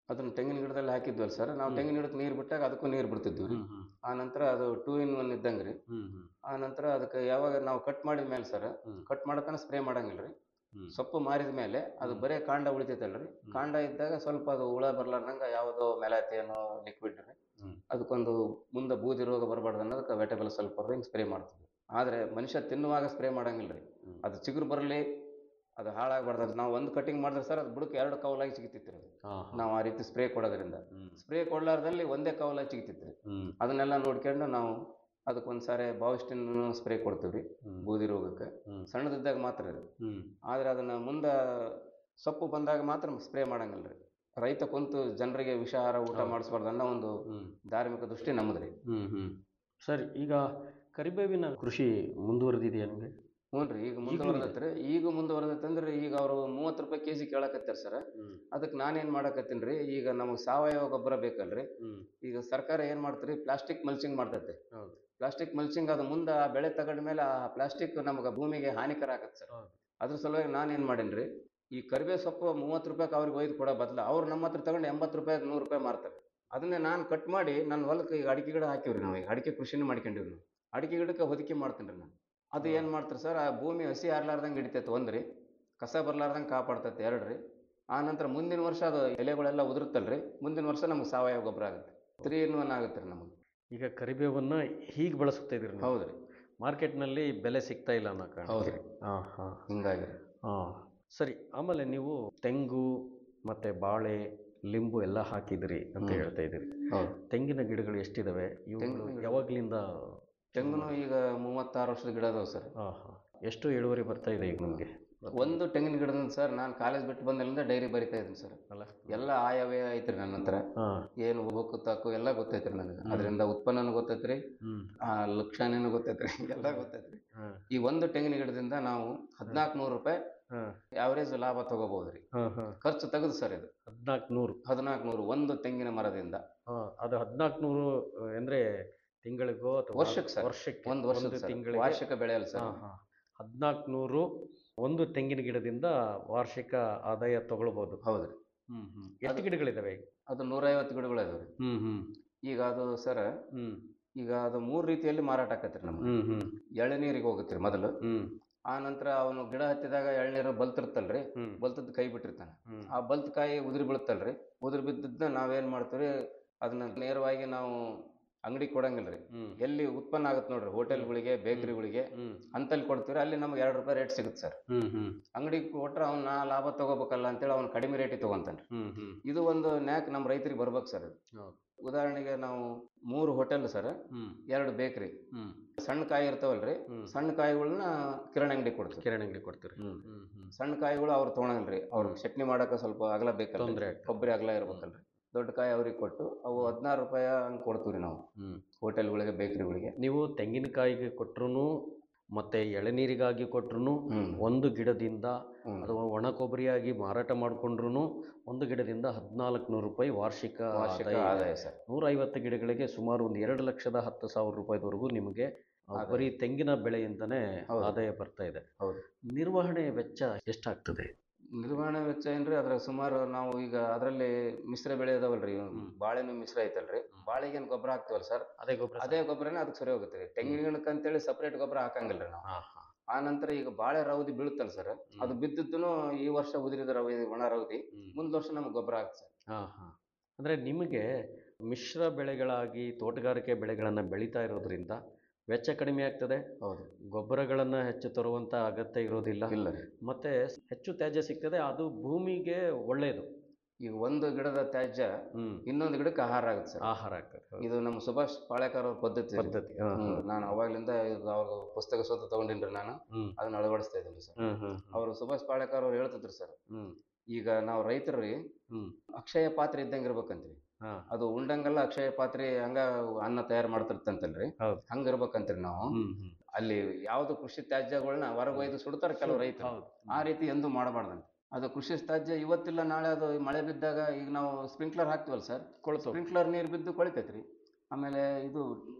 ಅದನ್ನ ತೆಂಗಿನ ಗಿಡದಲ್ಲಿ ಹಾಕಿದ್ವಲ್ಲ ಸರ್ ನಾವು ಹ್ಮ್. ತೆಂಗಿನ ಗಿಡಕ್ಕೆ ನೀರು ಬಿಟ್ಟಾಗ ಅದಕ್ಕೂ ನೀರು ಬಿಡ್ತಿದ್ವಿ ರೀ ಹ್ಮ್ ಹ್ಮ್ ಆ ನಂತರ ಅದು ಟೂ ಇನ್ ಒನ್ ಇದ್ದಂಗೆ ರೀ ಹ್ಮ್ ಹ್ಮ್ ಆ ನಂತರ ಅದಕ್ಕೆ ಯಾವಾಗ ನಾವು ಕಟ್ ಮಾಡಿದ ಮೇಲೆ ಸರ್ ಹ್ಮ್. ಕಟ್ ಮಾಡತನ ಸ್ಪ್ರೇ ಮಾಡಂಗಿಲ್ಲ ರೀ ಹ್ಮ್. ಸೊಪ್ಪು ಮಾರಿದ ಮೇಲೆ ಅದು ಹ್ಮ್. ಬರೇ ಕಾಂಡ ಉಳಿತೈತಲ್ಲ ರೀ ಕಾಂಡ ಇದ್ದಾಗ ಸ್ವಲ್ಪ ಅದು ಹುಳ ಬರ್ಲಾರ್ದಂಗ ಯಾವುದೋ ಮೆಲಾತಿ ಅನ್ನೋ ಲಿಕ್ವಿಡ್ ರೀ ಹ್ಮ್. ಅದಕ್ಕೊಂದು ಮುಂದೆ ಬೂದಿ ರೋಗ ಬರಬಾರ್ದು ಅನ್ನೋದಕ್ಕೆ ವೆಟಬಲ್ ಸ್ವಲ್ಪ ಹಿಂಗೆ ಸ್ಪ್ರೇ ಮಾಡ್ತೀವಿ ಆದರೆ ಮನುಷ್ಯ ತಿನ್ನುವಾಗ ಸ್ಪ್ರೇ ಮಾಡಂಗಿಲ್ಲ ರೀ ಹ್ಮ್. ಅದು ಚಿಗುರು ಬರಲಿ ಅದು ಹಾಳಾಗಬಾರ್ದು ಅಂತ ನಾವು ಒಂದು ಕಟಿಂಗ್ ಮಾಡಿದ್ರೆ ಸರ್ ಅದು ಬುಡಕ್ಕೆ ಎರಡು ಕವಲಾಗಿ ಸಿಗ್ತಿತ್ತು ರೀ ಹಾ, ಹಾ. ನಾವು ಆ ರೀತಿ ಸ್ಪ್ರೇ ಕೊಡೋದ್ರಿಂದ ಹ್ಮ್. ಸ್ಪ್ರೇ ಕೊಡ್ಲಾರ್ದಲ್ಲಿ ಒಂದೇ ಕವಲಾಗಿ ಸಿಗ್ತಿತ್ತು ರೀ ಹ್ಮ್. ಅದನ್ನೆಲ್ಲ ನೋಡ್ಕೊಂಡು ನಾವು ಅದಕ್ಕೆ ಒಂದು ಸಾರಿ ಬಾವಿಸ್ಟಿನ್ ಸ್ಪ್ರೇ ಕೊಡ್ತೀವಿ ರೀ ಹ್ಮ್. ಬೂದಿ ರೋಗಕ್ಕೆ ಹ್ಮ್. ಸಣ್ಣದಿದ್ದಾಗ ಮಾತ್ರ ರೀ ಹ್ಮ್. ಆದರೆ ಅದನ್ನು ಮುಂದೆ ಸೊಪ್ಪು ಬಂದಾಗ ಮಾತ್ರ ಸ್ಪ್ರೇ ಮಾಡಂಗಿಲ್ಲ ರೀ ರೈತ ಕುಂತು ಜನರಿಗೆ ವಿಷಾಹಾರ ಊಟ ಹೌದು. ಮಾಡಿಸ್ಬಾರ್ದು ಅನ್ನೋ ಒಂದು ಹ್ಮ್. ಧಾರ್ಮಿಕ ದೃಷ್ಟಿ ನಮ್ಮದು ರೀ ಹ್ಮ್ ಹ್ಮ್ ಸರಿ ಈಗ ಕರಿಬೇವಿನ ಕೃಷಿ ಮುಂದುವರೆದಿದೆಯಾ ನಿಮಗೆ ಹ್ಞೂ ರೀ ಈಗ ಮುಂದುವರೆದೈತೆ ರೀ ಈಗ ಮುಂದುವರೆದೈತೆ ಅಂದ್ರೆ ಈಗ ಅವರು ಮೂವತ್ತು ರೂಪಾಯಿ ಕೆ ಜಿ ಕೇಳಕತ್ತಾರ ಸರ್ ಹ್ಮ್ ಅದಕ್ಕೆ ನಾನೇನು ಮಾಡಕತ್ತೀನಿ ರೀ ಈಗ ನಮಗೆ ಸಾವಯವ ಗೊಬ್ಬರ ಬೇಕಲ್ರಿ ಹ್ಮ್ ಈಗ ಸರ್ಕಾರ ಏನು ಮಾಡ್ತೀರಿ ಪ್ಲಾಸ್ಟಿಕ್ ಮಲ್ಚಿಂಗ್ ಮಾಡ್ತೈತೆ ಹೌದು ಪ್ಲಾಸ್ಟಿಕ್ ಮಲ್ಚಿಂಗ್ ಅದು ಮುಂದೆ ಆ ಬೆಳೆ ತಗೊಂಡ ಮೇಲೆ ಆ ಪ್ಲಾಸ್ಟಿಕ್ ನಮಗೆ ಭೂಮಿಗೆ ಹಾನಿಕರ ಆಗತ್ತೆ ಸರ್ ಹೌದು. ಅದ್ರ ಸಲುವಾಗಿ ನಾನು ಏನು ಮಾಡೀನಿ ರೀ ಈ ಕರಿಬೇವು ಸೊಪ್ಪು ಮೂವತ್ತು ರೂಪಾಯಿಗೆ ಅವ್ರಿಗೆ ಒಯ್ದು ಕೊಡೋ ಬದಲು ಅವ್ರು ನಮ್ಮ ಹತ್ರ ತಗೊಂಡು ಎಂಬತ್ತು ರೂಪಾಯಿ ನೂರು ರೂಪಾಯಿ ಮಾರ್ತಾರೆ ಅದನ್ನೇ ನಾನು ಕಟ್ ಮಾಡಿ ನನ್ನ ಹೊಲಕ್ಕೆ ಈಗ ಅಡಿಕೆ ಗಿಡ ಹಾಕಿವ್ರಿ ನಾವು ಈಗ ಅಡಿಕೆ ಕೃಷಿನೂ ಮಾಡ್ಕೊಂಡಿವಿ ನಾವು ಅಡಿಕೆ ಗಿಡಕ್ಕೆ ಹೊದಿಕೆ ಮಾಡ್ತೀನಿ ರೀ ನಾನು ಅದು ಏನು ಮಾಡ್ತಾರೆ ಸರ್ ಆ ಭೂಮಿ ಹಸಿ ಆರ್ಲಾರ್ದಂಗೆ ಹಿಡಿತೈತೆ ಒಂದು ರೀ ಕಸ ಬರ್ಲಾರ್ದಂಗೆ ಕಾಪಾಡ್ತೈತೆ ಎರಡು ರೀ ಆ ನಂತರ ಮುಂದಿನ ವರ್ಷ ಅದು ಎಲೆಗಳೆಲ್ಲ ಉದುರುತ್ತಲ್ಲ ರೀ ಮುಂದಿನ ವರ್ಷ ನಮ್ಗೆ ಸಾವಯವ ಗೊಬ್ಬರ ಆಗುತ್ತೆ ತ್ರೀ ಇನ್ ಒನ್ ಆಗುತ್ತೆ ರೀ ನಮಗೆ ಈಗ ಕರಿಬೇವನ್ನ ಹೀಗೆ ಬಳಸ್ತಾ ಇದೀರಿ ನೀವು ಹೌದು ರೀ ಮಾರ್ಕೆಟ್ನಲ್ಲಿ ಬೆಲೆ ಸಿಗ್ತಾ ಇಲ್ಲ ಅನ್ನೋ ಕಾರಣ ಹೌದು ರೀ ಹಾಂ ಹಾಂ ಹಿಂಗಾಗಿ ರೀ ಹಾಂ ಸರಿ ಆಮೇಲೆ ನೀವು ತೆಂಗು ಮತ್ತು ಬಾಳೆ ಲಿಂಬು ಎಲ್ಲ ಹಾಕಿದಿರಿ ಅಂತ ಹ್ಮ್. ಹೇಳ್ತಾ ಇದ್ದೀರಿ ಹೌದು ತೆಂಗಿನ ಗಿಡಗಳು ಎಷ್ಟಿದಾವೆ ಇವುಗಳು ತೆಂಗಿನ ಗಿಡ- ಯಾವಾಗ್ಲಿಂದ ತೆಂಗುನು ಈಗ ಮೂವತ್ತಾರು ವರ್ಷದ ಗಿಡ ಅದಾವೆ ಸರ್ ಹಾಂ ಹಾಂ ಎಷ್ಟು ಇಳುವರಿ ಬರ್ತಾ ಇದೆ ಈಗ ನಿಮಗೆ ಒಂದು ತೆಂಗಿನ ಗಿಡದಿಂದ ಸರ್ ನಾನು ಕಾಲೇಜ್ ಬಿಟ್ಟು ಬಂದಲ್ಲಿಂದ ಡೈರಿ ಬರಿತಾ ಇದ್ದೀನಿ ಸರ್ ಅಲ್ಲ ಎಲ್ಲ ಆಯವೇ ಐತ್ರಿ ನನ್ನ ಹತ್ರ ಹಾಂ ಏನು ಹೋಗು ತಾಕು ಎಲ್ಲ ಗೊತ್ತೈತ್ರಿ ನನಗೆ ಅದರಿಂದ ಉತ್ಪನ್ನನೂ ಗೊತ್ತೈತ್ರಿ ಹ್ಞೂ ಆ ಲಕ್ಷಣನೂ ಗೊತ್ತೈತ್ರಿ ಎಲ್ಲ ಗೊತ್ತೈತ್ರಿ ಹಾಂ ಈ ಒಂದು ತೆಂಗಿನ ಗಿಡದಿಂದ ನಾವು ಹದಿನಾಲ್ಕು ನೂರು ರೂಪಾಯಿ ಹಾಂ ಯಾವರೇಜ್ ಲಾಭ ತಗೋಬಹುದು ರೀ ಹಾಂ ಹಾಂ ಖರ್ಚು ತೆಗೆದು ಸರ್ ಇದು ಹದಿನಾಲ್ಕು ನೂರು ಹದಿನಾಲ್ಕು ನೂರು ಒಂದು ತೆಂಗಿನ ಮರದಿಂದ ಹಾಂ ಅದು ಹದಿನಾಲ್ಕು ನೂರು ಅಂದರೆ ತಿಂಗಳಿಗೋ ಅಥವಾ ವರ್ಷಕ್ಕೆ ಸರ್. ವರ್ಷಕ್ಕೆ ಒಂದು ವರ್ಷದ ಸರ್ ತಿಂಗಳಿಗೆ ವಾರ್ಷಿಕ ಬೆಳೆ ಅಲ್ಲ ಸರ್ ಹಾಂ ಹಾಂ ಹದಿನಾಲ್ಕು ನೂರು ಒಂದು ತೆಂಗಿನ ಗಿಡದಿಂದ ವಾರ್ಷಿಕ ಆದಾಯ ತಗೊಳ್ಬೋದು ಹೌದು ರೀ ಹ್ಞೂ ಹ್ಞೂ ಎಷ್ಟು ಗಿಡಗಳಿದಾವೆ ಈಗ ಅದು ನೂರೈವತ್ತು ಗಿಡಗಳು ಇದಾವೆ ರೀ ಹ್ಞೂ ಹ್ಞೂ ಈಗ ಅದು ಸರ್ ಹ್ಞೂ ಈಗ ಅದು ಮೂರು ರೀತಿಯಲ್ಲಿ ಮಾರಾಟ ಆಕತ್ರಿ ನಮ್ಗೆ ಹ್ಞೂ ಹ್ಞೂ ಎಳನೀರಿಗೆ ಹೋಗುತ್ತೆ ರೀ ಮೊದಲು ಹ್ಞೂ ಆ ನಂತರ ಅವನು ಗಿಡ ಹತ್ತಿದಾಗ ಎಳ್ನೀರು ಬಲ್ತಿರ್ತಲ್ರಿ ಹ್ಞೂ ಬಲ್ತದ ಕೈ ಬಿಟ್ಟಿರ್ತಾನೆ ಹ್ಞೂ ಆ ಬಲ್ತ್ ಕಾಯಿ ಉದುರಿ ಬೀಳುತ್ತಲ್ರಿ ಉದುರಿ ಬಿದ್ದದ್ನ ನಾವೇನ್ ಮಾಡ್ತೀವಿ ಅದನ್ನ ನೇರವಾಗಿ ನಾವು ಅಂಗಡಿ ಕೊಡಂಗಿಲ್ಲ ರೀ ಹ್ಞೂ ಎಲ್ಲಿ ಉತ್ಪನ್ನ ಆಗುತ್ತೆ ನೋಡ್ರಿ ಹೋಟೆಲ್ಗಳಿಗೆ ಬೇಕರಿಗಳಿಗೆ ಹ್ಞೂ ಅಂತಲ್ಲಿ ಕೊಡ್ತೀವಿ ಅಲ್ಲಿ ನಮ್ಗೆ ಎರಡು ರೂಪಾಯಿ ರೇಟ್ ಸಿಗುತ್ತೆ ಸರ್ ಹ್ಞೂ ಹ್ಞೂ ಅಂಗಡಿಗೆ ಕೊಟ್ರೆ ಅವ್ನ ಲಾಭ ತಗೋಬೇಕಲ್ಲ ಅಂತೇಳಿ ಅವ್ನು ಕಡಿಮೆ ರೇಟಿಗೆ ತಗೊಂತಾನೆ ಹ್ಞೂ ಹ್ಞೂ ಇದು ಒಂದು ನ್ಯಾಕ್ ನಮ್ಮ ರೈತರಿಗೆ ಬರ್ಬೇಕು ಸರ್ ಇದು ಹೌದು ಉದಾಹರಣೆಗೆ ನಾವು ಮೂರು ಹೋಟೆಲ್ ಸರ್ ಹ್ಞೂ ಎರಡು ಬೇಕ್ರಿ ಹ್ಞೂ ಸಣ್ಣ ಕಾಯಿ ಇರ್ತಾವಲ್ರಿ ಹ್ಞೂ ಸಣ್ಣ ಕಾಯಿಗಳನ್ನ ಕಿರಾಣಿ ಅಂಗಡಿ ಕೊಡ್ತೀವಿ ಕಿರಾಣಿ ಅಂಗಡಿ ಕೊಡ್ತೀರಿ ಹ್ಮ್. ಹ್ಞೂ ಹ್ಞೂ ಸಣ್ಣ ಕಾಯಿಗಳು ಅವ್ರು ತೊಗೊಳಲ್ರಿ ಅವ್ರು ಚಟ್ನಿ ಮಾಡಕ್ಕೆ ಸ್ವಲ್ಪ ಅಗಲ ಬೇಕಲ್ಲ ತೊಂದ್ರೆ ಆಗ್ತದೆ. ಕೊಬ್ಬರಿ ಅಗಲ ಇರ್ಬೇಕಲ್ರಿ ದೊಡ್ಡ ಕಾಯಿ ಅವ್ರಿಗೆ ಕೊಟ್ಟು ಅವು ಹದಿನಾರು ರೂಪಾಯಿ ಹಂಗೆ ಕೊಡ್ತೀವಿ ನಾವು ಹ್ಞೂ ಹೋಟೆಲ್ಗಳಿಗೆ ಬೇಕರಿಗಳಿಗೆ ನೀವು ತೆಂಗಿನಕಾಯಿಗೆ ಕೊಟ್ರು ಮತ್ತೆ ಎಳನೀರಿಗಾಗಿ ಕೊಟ್ರು ಹ್ಮ್ ಒಂದು ಗಿಡದಿಂದ ಹ್ಮ್. ಅಥವಾ ಒಣ ಕೊಬ್ಬರಿಯಾಗಿ ಮಾರಾಟ ಮಾಡಿಕೊಂಡ್ರು ಒಂದು ಗಿಡದಿಂದ ಹದಿನಾಲ್ಕು ನೂರು ರೂಪಾಯಿ ವಾರ್ಷಿಕ ವಾರ್ಷಿಕ ಆದಾಯ ಇದೆ. ಆದಾಯ ಸರ್ ನೂರೈವತ್ತು ಗಿಡಗಳಿಗೆ ಸುಮಾರು ಒಂದು ಎರಡು ಲಕ್ಷದ ಹತ್ತು ಸಾವಿರ ರೂಪಾಯಿವರೆಗೂ ನಿಮಗೆ ಆ, ಆದಾಯ. ಬರೀ ತೆಂಗಿನ ಬೆಳೆಯಿಂದನೇ ಹೌದು. ಆದಾಯ ಬರ್ತಾ ಇದೆ ಹೌದು. ನಿರ್ವಹಣೆ ವೆಚ್ಚ ಎಷ್ಟಾಗ್ತದೆ ನಿರ್ವಹಣೆ ವೆಚ್ಚ ಏನ್ರಿ ಅದ್ರಾಗ ಸುಮಾರು ನಾವು ಈಗ ಅದರಲ್ಲಿ ಮಿಶ್ರ ಬೆಳೆ ಅದಾವಲ್ರಿ ಹ್ಮ್. ಬಾಳೆನೂ ಮಿಶ್ರ ಐತಲ್ರಿ ಬಾಳೆಗೇನು ಗೊಬ್ಬರ ಹಾಕ್ತಿವಲ್ಲ ಸರ್ ಅದೇ ಗೊಬ್ಬರ ಅದೇ ಗೊಬ್ಬರನೇ ಅದಕ್ಕೆ ಸರಿ ಹೋಗುತ್ತೆ ರೀ ತೆಂಗಿನ ಗಿಡಕ್ಕೆ ಅಂತೇಳಿ ಸಪ್ರೇಟ್ ಗೊಬ್ಬರ ಹಾಕಂಗಿಲ್ರಿ ನಾವು ಹಾಂ ಹಾಂ ಆ ನಂತರ ಈಗ ಬಾಳೆ ರೌದಿ ಬೀಳುತ್ತಲ್ಲ ಸರ್ ಅದು ಬಿದ್ದದ್ದು ಈ ವರ್ಷ ಉದುರಿದ ರೌದಿ ಒಣ ರೌದಿ ಮುಂದ್ ವರ್ಷ ನಮ್ಗೆ ಗೊಬ್ಬರ ಆಗುತ್ತೆ ಸರ್ ಹಾಂ ಹಾಂ ಅಂದರೆ ನಿಮಗೆ ಮಿಶ್ರ ಬೆಳೆಗಳಾಗಿ ತೋಟಗಾರಿಕೆ ಬೆಳೆಗಳನ್ನು ಬೆಳೀತಾ ಇರೋದ್ರಿಂದ ವೆಚ್ಚ ಕಡಿಮೆ ಆಗ್ತದೆ ಹೌದು ಗೊಬ್ಬರಗಳನ್ನು ಹೆಚ್ಚು ತರುವಂಥ ಅಗತ್ಯ ಇರೋದಿಲ್ಲ ಇಲ್ಲ ರೀ ಮತ್ತು ಹೆಚ್ಚು ತ್ಯಾಜ್ಯ ಸಿಗ್ತದೆ ಅದು ಭೂಮಿಗೆ ಒಳ್ಳೆಯದು ಈಗ ಒಂದು ಗಿಡದ ತ್ಯಾಜ್ಯ ಹ್ಞೂ ಇನ್ನೊಂದು ಗಿಡಕ್ಕೆ ಆಹಾರ ಆಗುತ್ತೆ ಸರ್ ಆಹಾರ ಆಗ್ತದೆ ಹೌದು. ಇದು ನಮ್ಮ ಸುಭಾಷ್ ಪಾಳೇಕರ್ ಅವ್ರ ಪದ್ಧತಿ ರೀ. ಪದ್ಧತಿ ಹಾಂ ಹ್ಮ್. ನಾನು ಅವಾಗ್ಲಿಂದ ಇದು ಅವ್ರ ಪುಸ್ತಕ ಸ್ವತಃ ತಗೊಂಡಿನ್ರಿ ನಾನು ಹ್ಞೂ ಅದನ್ನ ಅಳವಡಿಸ್ತಾ ಇದ್ದೀನಿ ಸರ್ ಹ್ಞೂ ಹ್ಞೂ ಅವರು ಸುಭಾಷ್ ಪಾಳೇಕರ್ ಅವ್ರು ಹೇಳ್ತಿದ್ರು ಸರ್ ಹ್ಞೂ ಈಗ ನಾವು ರೈತರು ರೀ ಹ್ಞೂ ಅಕ್ಷಯ ಪಾತ್ರೆ ಇದ್ದಂಗೆ ಇರ್ಬೇಕಂತ್ರಿ ಹಾಂ ಅದು ಉಂಡಂಗೆಲ್ಲ ಅಕ್ಷಯ ಪಾತ್ರೆ ಹಂಗ ಅನ್ನ ತಯಾರು ಮಾಡ್ತಿರ್ತಂತಲ್ರಿ ಹೌದು. ಹಂಗ ಇರ್ಬೇಕಂತ್ರಿ ನಾವು ಹ್ಞೂ ಹ್ಞೂ ಅಲ್ಲಿ ಯಾವ್ದು ಕೃಷಿ ತ್ಯಾಜ್ಯಗಳನ್ನ ಹೊರಗೆ ಒಯ್ದು ಸುಡ್ತಾರ ಕೆಲವು ರೈತರು ಹೌದು ಆ ರೀತಿ ಎಂದೂ ಮಾಡಬಾರ್ದಂತ ಅದು ಕೃಷಿ ತ್ಯಾಜ್ಯ ಇವತ್ತಿಲ್ಲ ನಾಳೆ ಅದು ಮಳೆ ಬಿದ್ದಾಗ ಈಗ ನಾವು ಸ್ಪ್ರಿಂಕ್ಲರ್ ಹಾಕ್ತಿವಲ್ಲ ಸರ್ ಕೊಳ್ತು ಸ್ಪ್ರಿಂಕ್ಲರ್ ನೀರು ಬಿದ್ದು ಕೊಳಿತೈತ್ರಿ ಆಮೇಲೆ ಇದು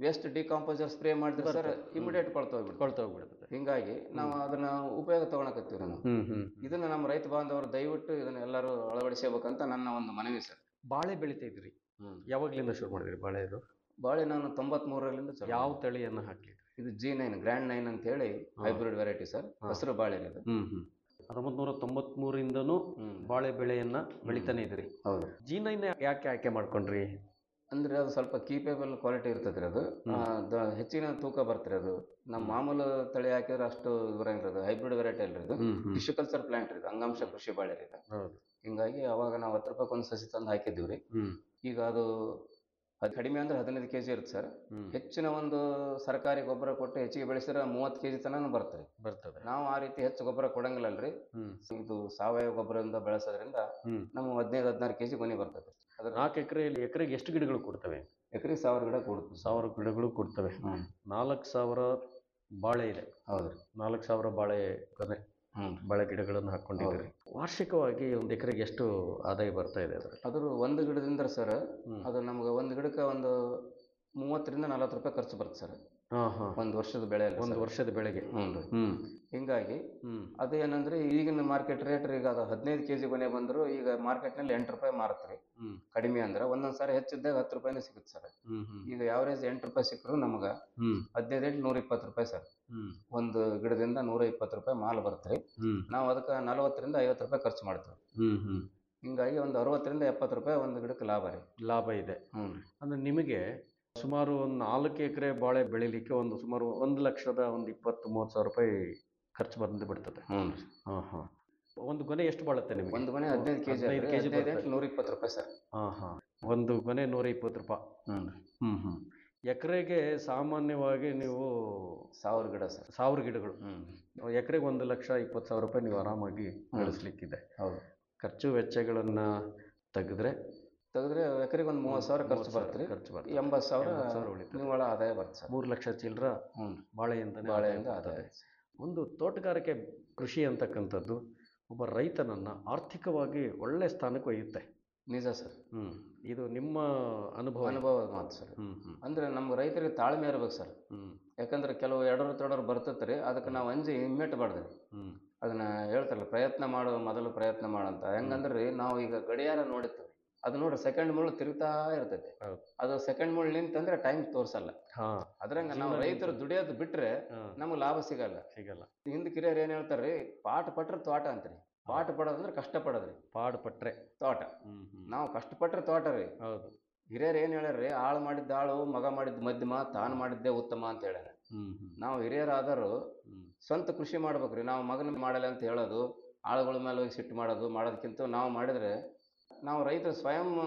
ವೇಸ್ಟ್ ಡಿಕಾಂಪೋಸರ್ ಸ್ಪ್ರೇ ಮಾಡಿದ್ರೆ ಸರ್ ಬರ್ತದೆ. ಹ್ಮ್. ಇಮಿಡಿಯೇಟ್ ಕೊಳ್ತೋಗ್ಬಿಡ್ತು ಕೊಳ್ತಾ ಹೋಗ್ಬಿಡ್ತದೆ ಹಿಂಗಾಗಿ ನಾವು ಅದನ್ನ ಉಪಯೋಗ ತಗೊಳಕತ್ತೀವಿ ನಾವು ಹ್ಮ್ ಹ್ಮ್ ಇದನ್ನ ನಮ್ಮ ರೈತ ಬಾಂಧವರು ದಯವಿಟ್ಟು ಇದನ್ನ ಎಲ್ಲರೂ ಅಳವಡಿಸಬೇಕಂತ ನನ್ನ ಒಂದು ಮನವಿ ಸರ್ ಬಾಳೆ ಬೆಳಿತಾ ಇದ್ರಿ ಯಾವಾಗ್ಲಿಂದ ಶುರು ಮಾಡಿದ್ರಿ ಬಾಳೆ ಇದು ಬಾಳೆ ನಾನು ತೊಂಬತ್ಮೂರರಿಂದ ಚಲೋ ಯಾವ ಮಾಡಿದೆ. ತಳಿಯನ್ನ ಹಾಕ್ಲಿದ್ರಿ ಇದು ಜಿ ನೈನ್ ಗ್ರ್ಯಾಂಡ್ ನೈನ್ ಅಂತ ಹೇಳಿ ಹಾ. ಹೈಬ್ರಿಡ್ ವೆರೈಟಿ ಸರ್ ಹಾ. ಹಸಿರು ಬಾಳೆ ಇದು ಹ್ಮ್ ಹ್ಮ್ ಹತ್ತೊಂಬತ್ ನೂರ ತೊಂಬತ್ಮೂರಿಂದನೂ ಹ್ಮ್. ಬಾಳೆ ಬೆಳೆಯನ್ನ ಬೆಳಿತಾನೆ ಇದ್ರಿ ಹೌದು ಜಿ ನೈನ್ ಯಾಕೆ ಆಯ್ಕೆ ಮಾಡ್ಕೊಂಡ್ರಿ ಅಂದ್ರೆ ಅದು ಸ್ವಲ್ಪ ಕೀಪೇಬಲ್ ಕ್ವಾಲಿಟಿ ಇರ್ತದ್ರಿ ಅದು ಹ್ಮ್. ಆ, ದ- ಹೆಚ್ಚಿನ ತೂಕ ಬರ್ತರಿ ಅದು ನಮ್ಮ ಮಾಮೂಲು ತಳಿ ಹಾಕಿದ್ರೆ ಅಷ್ಟು ಇದು ಬರಂಗಿಲ್ಲ ಅದು ಹೈಬ್ರಿಡ್ ವೆರೈಟಿ ಅಲ್ರಿ ಇದು ಹ್ಮ್ ಹ್ಮ್ ಟಿಶ್ಯೂ ಕಲ್ಚರ್ ಪ್ಲಾಂಟ್ ಇದು ಅಂಗಾಂಶ ಕೃಷಿ ಬಾಳೆ ರೀ ಇದು ಹೌದು ಹಿಂಗಾಗಿ ಅವಾಗ ನಾವು ಹತ್ತು ರೂಪಾಯಿ ಒಂದು ಸಸಿ ತಂದು ಹಾಕಿದ್ದೀವಿ ರೀ ಹ್ಮ್ ಈಗ ಅದು ಅದು ಕಡಿಮೆ ಅಂದ್ರೆ ಹದಿನೈದು ಕೆ ಜಿ ಇರುತ್ತೆ ಸರ್ ಹ್ಮ್ ಹೆಚ್ಚಿನ ಒಂದು ಸರ್ಕಾರಿ ಗೊಬ್ಬರ ಕೊಟ್ಟು ಹೆಚ್ಚಿಗೆ ಬೆಳೆಸಿದ್ರೆ ಮೂವತ್ತು ಕೆ ಜಿ ತನಕ ಬರ್ತದೆ ಬರ್ತದೆ ನಾವು ಆ ರೀತಿ ಹೆಚ್ಚು ಗೊಬ್ಬರ ಕೊಡಂಗಿಲ್ಲಲ್ರಿ ಹ್ಮ್ ಇದು ಸಾವಯವ ಗೊಬ್ಬರದಿಂದ ಬೆಳೆಸೋದ್ರಿಂದ ಹ್ಮ್ ನಮ್ಮ ಹದಿನೈದು ಹದಿನಾರು ಕೆ ಜಿ ಗೊನೆ ಬರ್ತದೆ ಅದ್ರ ನಾಲ್ಕು ಎಕರೆಯಲ್ಲಿ ಎಕರೆಗೆ ಎಷ್ಟು ಗಿಡಗಳು ಕೊಡ್ತವೆ ಎಕರೆ ಸಾವಿರ ಗಿಡ ಕೊಡ್ತೀವಿ ಸಾವಿರ ಗಿಡಗಳು ಕೊಡ್ತವೆ ಹ್ಮ್ ನಾಲ್ಕು ಸಾವಿರ ಬಾಳೆ ಇದೆ ಹೌದ್ರಿ ನಾಲ್ಕು ಸಾವಿರ ಬಾಳೆ ಗೊನೆ ಹ್ಞೂ ಬಾಳೆ ಗಿಡಗಳನ್ನು ಹಾಕೊಂಡಿದ್ದೀರಿ ವಾರ್ಷಿಕವಾಗಿ ಒಂದು ಎಕರೆಗೆ ಎಷ್ಟು ಆದಾಯ ಬರ್ತಾ ಇದೆ ಅದರ ಅದ್ರ ಒಂದು ಗಿಡದಿಂದ ಸರ್ ಹ್ಮ್. ಅದು ನಮ್ಗೆ ಒಂದು ಗಿಡಕ್ಕೆ ಒಂದು ಮೂವತ್ತರಿಂದ ನಲವತ್ತು ರೂಪಾಯಿ ಖರ್ಚು ಬರುತ್ತೆ ಸರ್ ಹಾ ಹಾ ಒಂದು ವರ್ಷದ ಬೆಳೆ ಅಲ್ಲ ಒಂದು sir. ವರ್ಷದ ಬೆಳೆಗೆ ಹ್ಞೂ ರೀ ಹ್ಮ್ ಹಿಂಗಾಗಿ ಹ್ಮ್ ಅದು ಏನಂದ್ರೆ ಈಗಿನ ಮಾರ್ಕೆಟ್ ರೇಟ್ ಈಗ ಅದು ಹದಿನೈದು ಕೆ ಜಿ ಗೊನೆ ಬಂದ್ರು ಈಗ ಮಾರ್ಕೆಟ್ನಲ್ಲಿ ಎಂಟು ರೂಪಾಯಿ ಮಾರುತ್ತಾರೆ ಹ್ಮ್ ಕಡಿಮೆ ಅಂದ್ರೆ ಒಂದೊಂದು ಸಾರಿ ಹೆಚ್ಚಿದ್ದಾಗ ಹತ್ತು ರೂಪಾಯಿನೇ ಸಿಗುತ್ತೆ ಸರ್ ಹ್ಮ್ ಹ್ಮ್ ಈಗ ಯಾವರೇಜ್ ಎಂಟು ರೂಪಾಯಿ ಸಿಕ್ಕರು ನಮ್ಗೆ ಹ್ಮ್ ಹದಿನೈದು ಎಂಟು ನೂರ ಇಪ್ಪತ್ತು ರೂಪಾಯಿ ಸರ್ ಹ್ಮ್ ಒಂದು ಗಿಡದಿಂದ ನೂರ ಇಪ್ಪತ್ತು ರೂಪಾಯಿ ಮಾಲ್ ಬರುತ್ತೆ ಹ್ಮ್ ನಾವು ಅದಕ್ಕೆ ನಲವತ್ತರಿಂದ ಐವತ್ತು ರೂಪಾಯಿ ಖರ್ಚು ಮಾಡ್ತೀವಿ ಹ್ಮ್ ಹ್ಮ್ ಹಿಂಗಾಗಿ ಒಂದು ಅರವತ್ತರಿಂದ ಎಪ್ಪತ್ತು ರೂಪಾಯಿ ಒಂದು ಗಿಡಕ್ಕೆ ಲಾಭ ರೀ ಲಾಭ ಇದೆ ಹ್ಞೂ ಅಂದ್ರೆ ನಿಮಗೆ ಸುಮಾರು ಒಂದು ನಾಲ್ಕು ಎಕರೆ ಬಾಳೆ ಬೆಳಿಲಿಕ್ಕೆ ಒಂದು ಸುಮಾರು ಒಂದು ಲಕ್ಷದ ಒಂದು ಇಪ್ಪತ್ತು ಮೂವತ್ತು ಸಾವಿರ ರೂಪಾಯಿ ಖರ್ಚು ಬಂದು ಬಿಡ್ತದೆ ಹ್ಞೂ ರೀ ಹಾ ಹಾ ಒಂದು ಗೊನೆ ಎಷ್ಟು ಬಾಳುತ್ತೆ ನಿಮಗೆ ಒಂದು ಮನೆ ಹದಿನೈದು ಕೆ ಜಿ ಹದಿನೈದು ಕೆಜಿ ಹದಿನೈದು ಬರುತ್ತೆ. ಎಂಟು ನೂರ ಇಪ್ಪತ್ತು ರೂಪಾಯಿ ಸರ್ ಹಾ ಹಾ ಒಂದು ಗೊನೆ ನೂರ ಇಪ್ಪತ್ತು ರೂಪಾಯಿ ಹ್ಞೂ ರೀ ಹ್ಮ್ ಹ್ಮ್ ಎಕರೆಗೆ ಸಾಮಾನ್ಯವಾಗಿ ನೀವು ಸಾವಿರ ಗಿಡ ಸರ್ ಸಾವಿರ ಗಿಡಗಳು ಹ್ಞೂ ಎಕರೆಗೆ ಒಂದು ಲಕ್ಷ ಇಪ್ಪತ್ತು ಸಾವಿರ ರೂಪಾಯಿ ನೀವು ಆರಾಮಾಗಿ ಬೆಳೆಸ್ಲಿಕ್ಕಿದೆ ಹೌದು ಖರ್ಚು ವೆಚ್ಚಗಳನ್ನ ತೆಗೆದ್ರೆ ತೆಗೆದ್ರೆ ಎಕರೆಗೆ ಒಂದು ಮೂವತ್ತು ಸಾವಿರ ಖರ್ಚು ಬರುತ್ತೆ ರೀ ಖರ್ಚು ಬರ್ತದೆ ಎಂಬತ್ತು ಸಾವಿರ ಎಂಬತ್ತು ಸಾವಿರ ಉಳಿತದೆ. ನಿವ್ವಳ ಆದಾಯ ಬರುತ್ತೆ ಸರ್ ಮೂರು ಲಕ್ಷ ಚಿಲ್ಲರ ಹ್ಞೂ ಬಾಳೆಯಿಂದ ಬಾಳೆಯಿಂದ ಆದಾಯ ಒಂದು ತೋಟಗಾರಿಕೆ ಕೃಷಿ ಅಂತಕ್ಕಂಥದ್ದು ಒಬ್ಬ ರೈತನನ್ನ ಆರ್ಥಿಕವಾಗಿ ಒಳ್ಳೆ ಸ್ಥಾನಕ್ಕೆ ಒಯ್ಯುತ್ತೆ ನಿಜ ಸರ್ ಹ್ಮ್ ಇದು ನಿಮ್ಮ ಅನುಭವ ಅನುಭವದ ಮಾತು ಸರ್ ಹ್ಮ್ ಹ್ಮ್ ಅಂದ್ರೆ ನಮ್ಮ ರೈತರಿಗೆ ತಾಳ್ಮೆ ಇರ್ಬೇಕು ಸರ್ ಹ್ಮ್ ಯಾಕಂದ್ರೆ ಕೆಲವು ಎಡರು ತೊಡರು ಬರ್ತೈತೆ ರೀ ಅದಕ್ಕೆ ನಾವು ಅಂಜಿ ಹಿಮ್ಮೆಟ್ಟಬಾರ್ದು ಹ್ಮ್ ಅದನ್ನ ಹೇಳ್ತಾರಲ್ಲ ಪ್ರಯತ್ನ ಮಾಡೋ ಮೊದಲು ಪ್ರಯತ್ನ ಮಾಡಂತ ಹೆಂಗಂದ್ರೆ ರೀ ನಾವು ಈಗ ಗಡಿಯಾರ ನೋಡಿರ್ತೀವಿ ಅದು ನೋಡ್ರಿ ಸೆಕೆಂಡ್ ಮುಳ್ಳು ತಿರುಗ್ತಾ ಇರ್ತೈತೆ ಹೌದು. ಅದು ಸೆಕೆಂಡ್ ಮುಳ್ಳು ನಿಂತಂದ್ರೆ ಟೈಮ್ ತೋರ್ಸಲ್ಲ ಹಾ ಅದ್ರಂಗ ನಾವು ಜೀವನ ರೈತರು ದುಡಿಯೋದು ಬಿಟ್ರೆ ಹಾ, ನಮ್ಗೆ ಲಾಭ ಸಿಗಲ್ಲ ಸಿಗಲ್ಲ ಹಿಂದ್ ಕಿರಿಯರು ಏನ್ ಹೇಳ್ತಾರ್ರಿ ಪಾಠ ಪಟ್ರೆ ತೋಟ ಅಂತ್ರಿ ಪಾಠ ಪಡೋದಂದ್ರೆ ಕಷ್ಟ ಪಡೋದ್ರಿ ಪಾಡು ಪಟ್ರೆ ತೋಟ ಹ್ಮ್ ಹ್ಮ್ ನಾವು ಕಷ್ಟಪಟ್ರೆ ತೋಟ ರೀ ಹೌದು ಹಿರಿಯರು ಏನ್ ಹೇಳ್ಯಾರ್ರಿ ಆಳು ಮಾಡಿದ್ದ ಆಳು ಮಗ ಮಾಡಿದ್ದ ಮಧ್ಯಮ ತಾನು ಮಾಡಿದ್ದೇ ಉತ್ತಮ ಅಂತ ಹೇಳ್ಯಾರ ಹ್ಮ್ ಹ್ಮ್ ನಾವು ಹಿರಿಯರಾದರೂ ಹ್ಮ್ ಸ್ವಂತ ಕೃಷಿ ಮಾಡ್ಬೇಕ್ರಿ ನಾವು ಮಗನ ಮಾಡಲ್ಲ ಅಂತ ಹೇಳೋದು ಆಳುಗಳ ಮೇಲೆ ಹೋಗಿ ಸಿಟ್ಟು ಮಾಡೋದು ಮಾಡೋದಕ್ಕಿಂತ ನಾವು ಮಾಡಿದ್ರೆ ನಾವು ರೈತರು ಸ್ವಯಂ ಆ,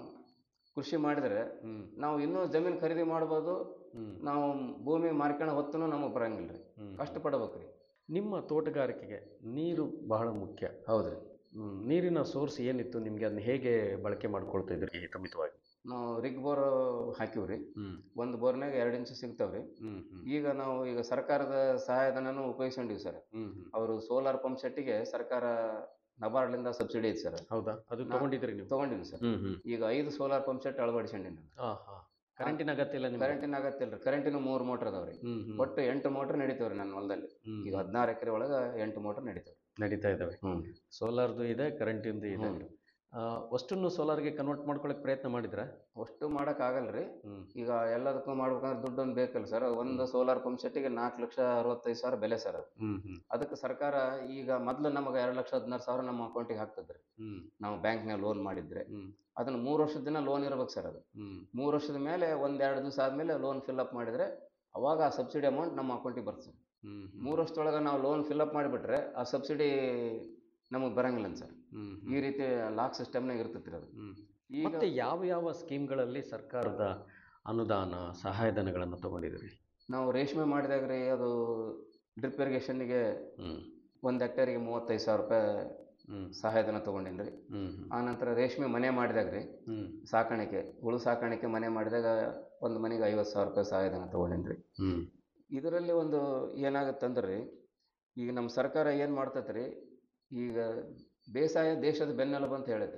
ಕೃಷಿ ಮಾಡಿದ್ರೆ ಹ್ಮ್ ನಾವು ಇನ್ನೂ ಜಮೀನು ಖರೀದಿ ಮಾಡ್ಬೋದು ಹ್ಮ್ ನಾವು ಭೂಮಿ ಮಾರ್ಕೊಳ್ಳೋ ಹೊತ್ತೂ ನಮಗೆ ಬರಂಗಿಲ್ಲ ರೀ ಹ್ಮ್ ಕಷ್ಟಪಡ್ಬೇಕ್ರಿ ನಿಮ್ಮ ತೋಟಗಾರಿಕೆಗೆ ನೀರು ಬಹಳ ಮುಖ್ಯ ಹೌದ್ರಿ ಹ್ಮ್, ನೀರಿನ ಸೋರ್ಸ್ ಏನಿತ್ತು ನಿಮ್ಗೆ ಅದನ್ನ ಹೇಗೆ ಬಳಕೆ ಮಾಡ್ಕೊಳ್ತಾ ಇದ್ರಿ ಹಿತಮಿತವಾಗಿ ನಾವು ರಿಗ್ ಬೋರ್ ಹಾಕಿವ್ರಿ ಹ್ಮ್ ಒಂದು ಬೋರ್ನಾಗ ಎರಡು ಇಂಚು ಸಿಗ್ತಾವ್ರಿ ಹ್ಮ್ ಹ್ಮ್ ಈಗ ನಾವು ಈಗ ಸರ್ಕಾರದ ಸಹಾಯಧನನೂ ಉಪಯೋಗಿಸ್ಕೊಂಡಿವಿ ಸರ್ ಹ್ಮ್ ಹ್ಮ್ ಅವರು ಸೋಲಾರ್ ಪಂಪ್ ಸೆಟ್ಟಿಗೆ ಸರ್ಕಾರ ನಬಾರ್ಡ್ಲಿಂದ ಸಬ್ಸಿಡಿ ಐತೆ ಸರ್ ಹೌದಾ ಅದು ನಾ- ತಗೊಂಡಿದ್ರಿ ನೀವು ತಗೊಂಡಿನಿ ಸರ್ ಹ್ಮ್ ಹ್ಮ್ ಈಗ ಐದು ಸೋಲಾರ್ ಪಂಪ್ ಸೆಟ್ ಅಳವಡಿಸ್ಕೊಂಡಿನಿ ನಾನು ಹಾ ಹಾ ಕರೆಂಟಿನ ಅಗತ್ಯ ಇಲ್ಲ ನಿಮ್ಗೆ ಕರೆಂಟಿನ ಆಗತ್ತಿಲ್ರಿ ಕರೆಂಟಿನ ಮೂರು ಮೋಟರ್ ಅದಾವ್ರಿ ಹ್ಮ್ ಹ್ಮ್ ಒಟ್ಟು ಎಂಟು ಮೋಟರ್ ನಡೀತಾವ್ರಿ ನನ್ನ ಹೊಲದಲ್ಲಿ ಹ್ಮ್ ಈಗ ಹದಿನಾರು ಎಕರೆ ಒಳಗೆ ಎಂಟು ಮೋಟರ್ ನಡೀತಾವ್ರಿ ನಡೀತಾ ಇದಾವೆ ಹ್ಮ್ ಸೋಲಾರ್ದು ಇದೆ ಕರೆಂಟಿಂದು ಇದೆ ಹ್ಞೂ ಆ, ಅಷ್ಟನ್ನು ಸೋಲಾರ್ಗೆ ಕನ್ವರ್ಟ್ ಮಾಡ್ಕೊಳಕ್ ಪ್ರಯತ್ನ ಮಾಡಿದ್ರ ಅಷ್ಟು ಮಾಡಕ್ ಆಗಲ್ರಿ ಹ್ಮ್ ಈಗ ಎಲ್ಲದಕ್ಕೂ ಮಾಡ್ಬೇಕಂದ್ರೆ ದುಡ್ಡು ಒಂದು ಬೇಕಲ್ಲ ಸರ್ ಒಂದು ಸೋಲಾರ್ ಪಂಪ್ ಸೆಟ್ಟಿಗೆ ನಾಲ್ಕು ಲಕ್ಷ ಅರವತ್ತೈದು ಸಾವಿರ ಬೆಲೆ ಸರ್ ಅದು. ಹ್ಮ್ ಹ್ಮ್ ಅದಕ್ಕೆ ಸರ್ಕಾರ ಈಗ ಮೊದಲು ನಮಗೆ ಎರಡು ಲಕ್ಷ ಹದಿನಾರು ಸಾವಿರ ನಮ್ಮ ಅಕೌಂಟಿಗೆ ಹಾಕ್ತದ್ರಿ ಹ್ಮ್ ನಾವು ಬ್ಯಾಂಕ್ನಾಗ ಲೋನ್ ಮಾಡಿದ್ರೆ ಹ್ಮ್ ಅದನ್ನ ಮೂರು ವರ್ಷದ ದಿನ ಲೋನ್ ಇರ್ಬೇಕು ಸರ್ ಅದು ಹ್ಮ್ ಮೂರು ವರ್ಷದ ಮೇಲೆ ಒಂದೆರಡು ದಿವಸ ಆದಮೇಲೆ ಲೋನ್ ಫಿಲ್ಅಪ್ ಮಾಡಿದ್ರೆ ಅವಾಗ ಆ ಸಬ್ಸಿಡಿ ಅಮೌಂಟ್ ನಮ್ಮ ಅಕೌಂಟಿಗೆ ಬರ್ತದೆ ಹ್ಮ್ ಹ್ಮ್ ಮೂರು ವರ್ಷದೊಳಗೆ ನಾವು ಲೋನ್ ಫಿಲ್ಅಪ್ ಮಾಡಿಬಿಟ್ರೆ ಆ ಸಬ್ಸಿಡಿ ನಮಗೆ ಬರಂಗಿಲ್ಲ ಸರ್ ಹ್ಮ್ ಈ ರೀತಿ ಲಾಕ್ ಸಿಸ್ಟಮ್ನಾಗ ಇರ್ತೈತಿ ಅದು ಹ್ಮ್ ಈಗ ಮತ್ತೆ ಯಾವ ಯಾವ ಸ್ಕೀಮ್ಗಳಲ್ಲಿ ಸರ್ಕಾರದ ಅನುದಾನ ಸಹಾಯಧನಗಳನ್ನು ತಗೊಂಡಿದ್ರಿ ನಾವು ರೇಷ್ಮೆ ಮಾಡಿದಾಗ ರೀ ಅದು ಡ್ರಿಪ್ ಇರಿಗೇಷನ್ನಿಗೆ ಹ್ಮ್ ಒಂದು ಹೆಕ್ಟೇರಿಗೆ ಮೂವತ್ತೈದು ಸಾವಿರ ರೂಪಾಯಿ ಹ್ಮ್ ಸಹಾಯಧನ ತೊಗೊಂಡೇನಿ ರೀ ಹ್ಮ್ ಹ್ಮ್ ಆನಂತರ ರೇಷ್ಮೆ ಮನೆ ಮಾಡಿದಾಗ ರೀ ಹ್ಮ್ ಸಾಕಾಣಿಕೆ ಹುಳು ಸಾಕಾಣಿಕೆ ಮನೆ ಮಾಡಿದಾಗ ಒಂದು ಮನೆಗೆ ಐವತ್ತು ಸಾವಿರ ರೂಪಾಯಿ ಸಹಾಯಧನ ತೊಗೊಂಡೇನಿ ರೀ ಹ್ಮ್ ಇದರಲ್ಲಿ ಒಂದು ಏನಾಗುತ್ತಂದ್ರೆ ರೀ ಈಗ ನಮ್ಮ ಸರ್ಕಾರ ಏನು ಮಾಡ್ತೈತೆ ರೀ ಈಗ ಬೇಸಾಯ ದೇಶದ ಬೆನ್ನೆಲುಬು ಅಂತ ಹೇಳೈತೆ ರೀ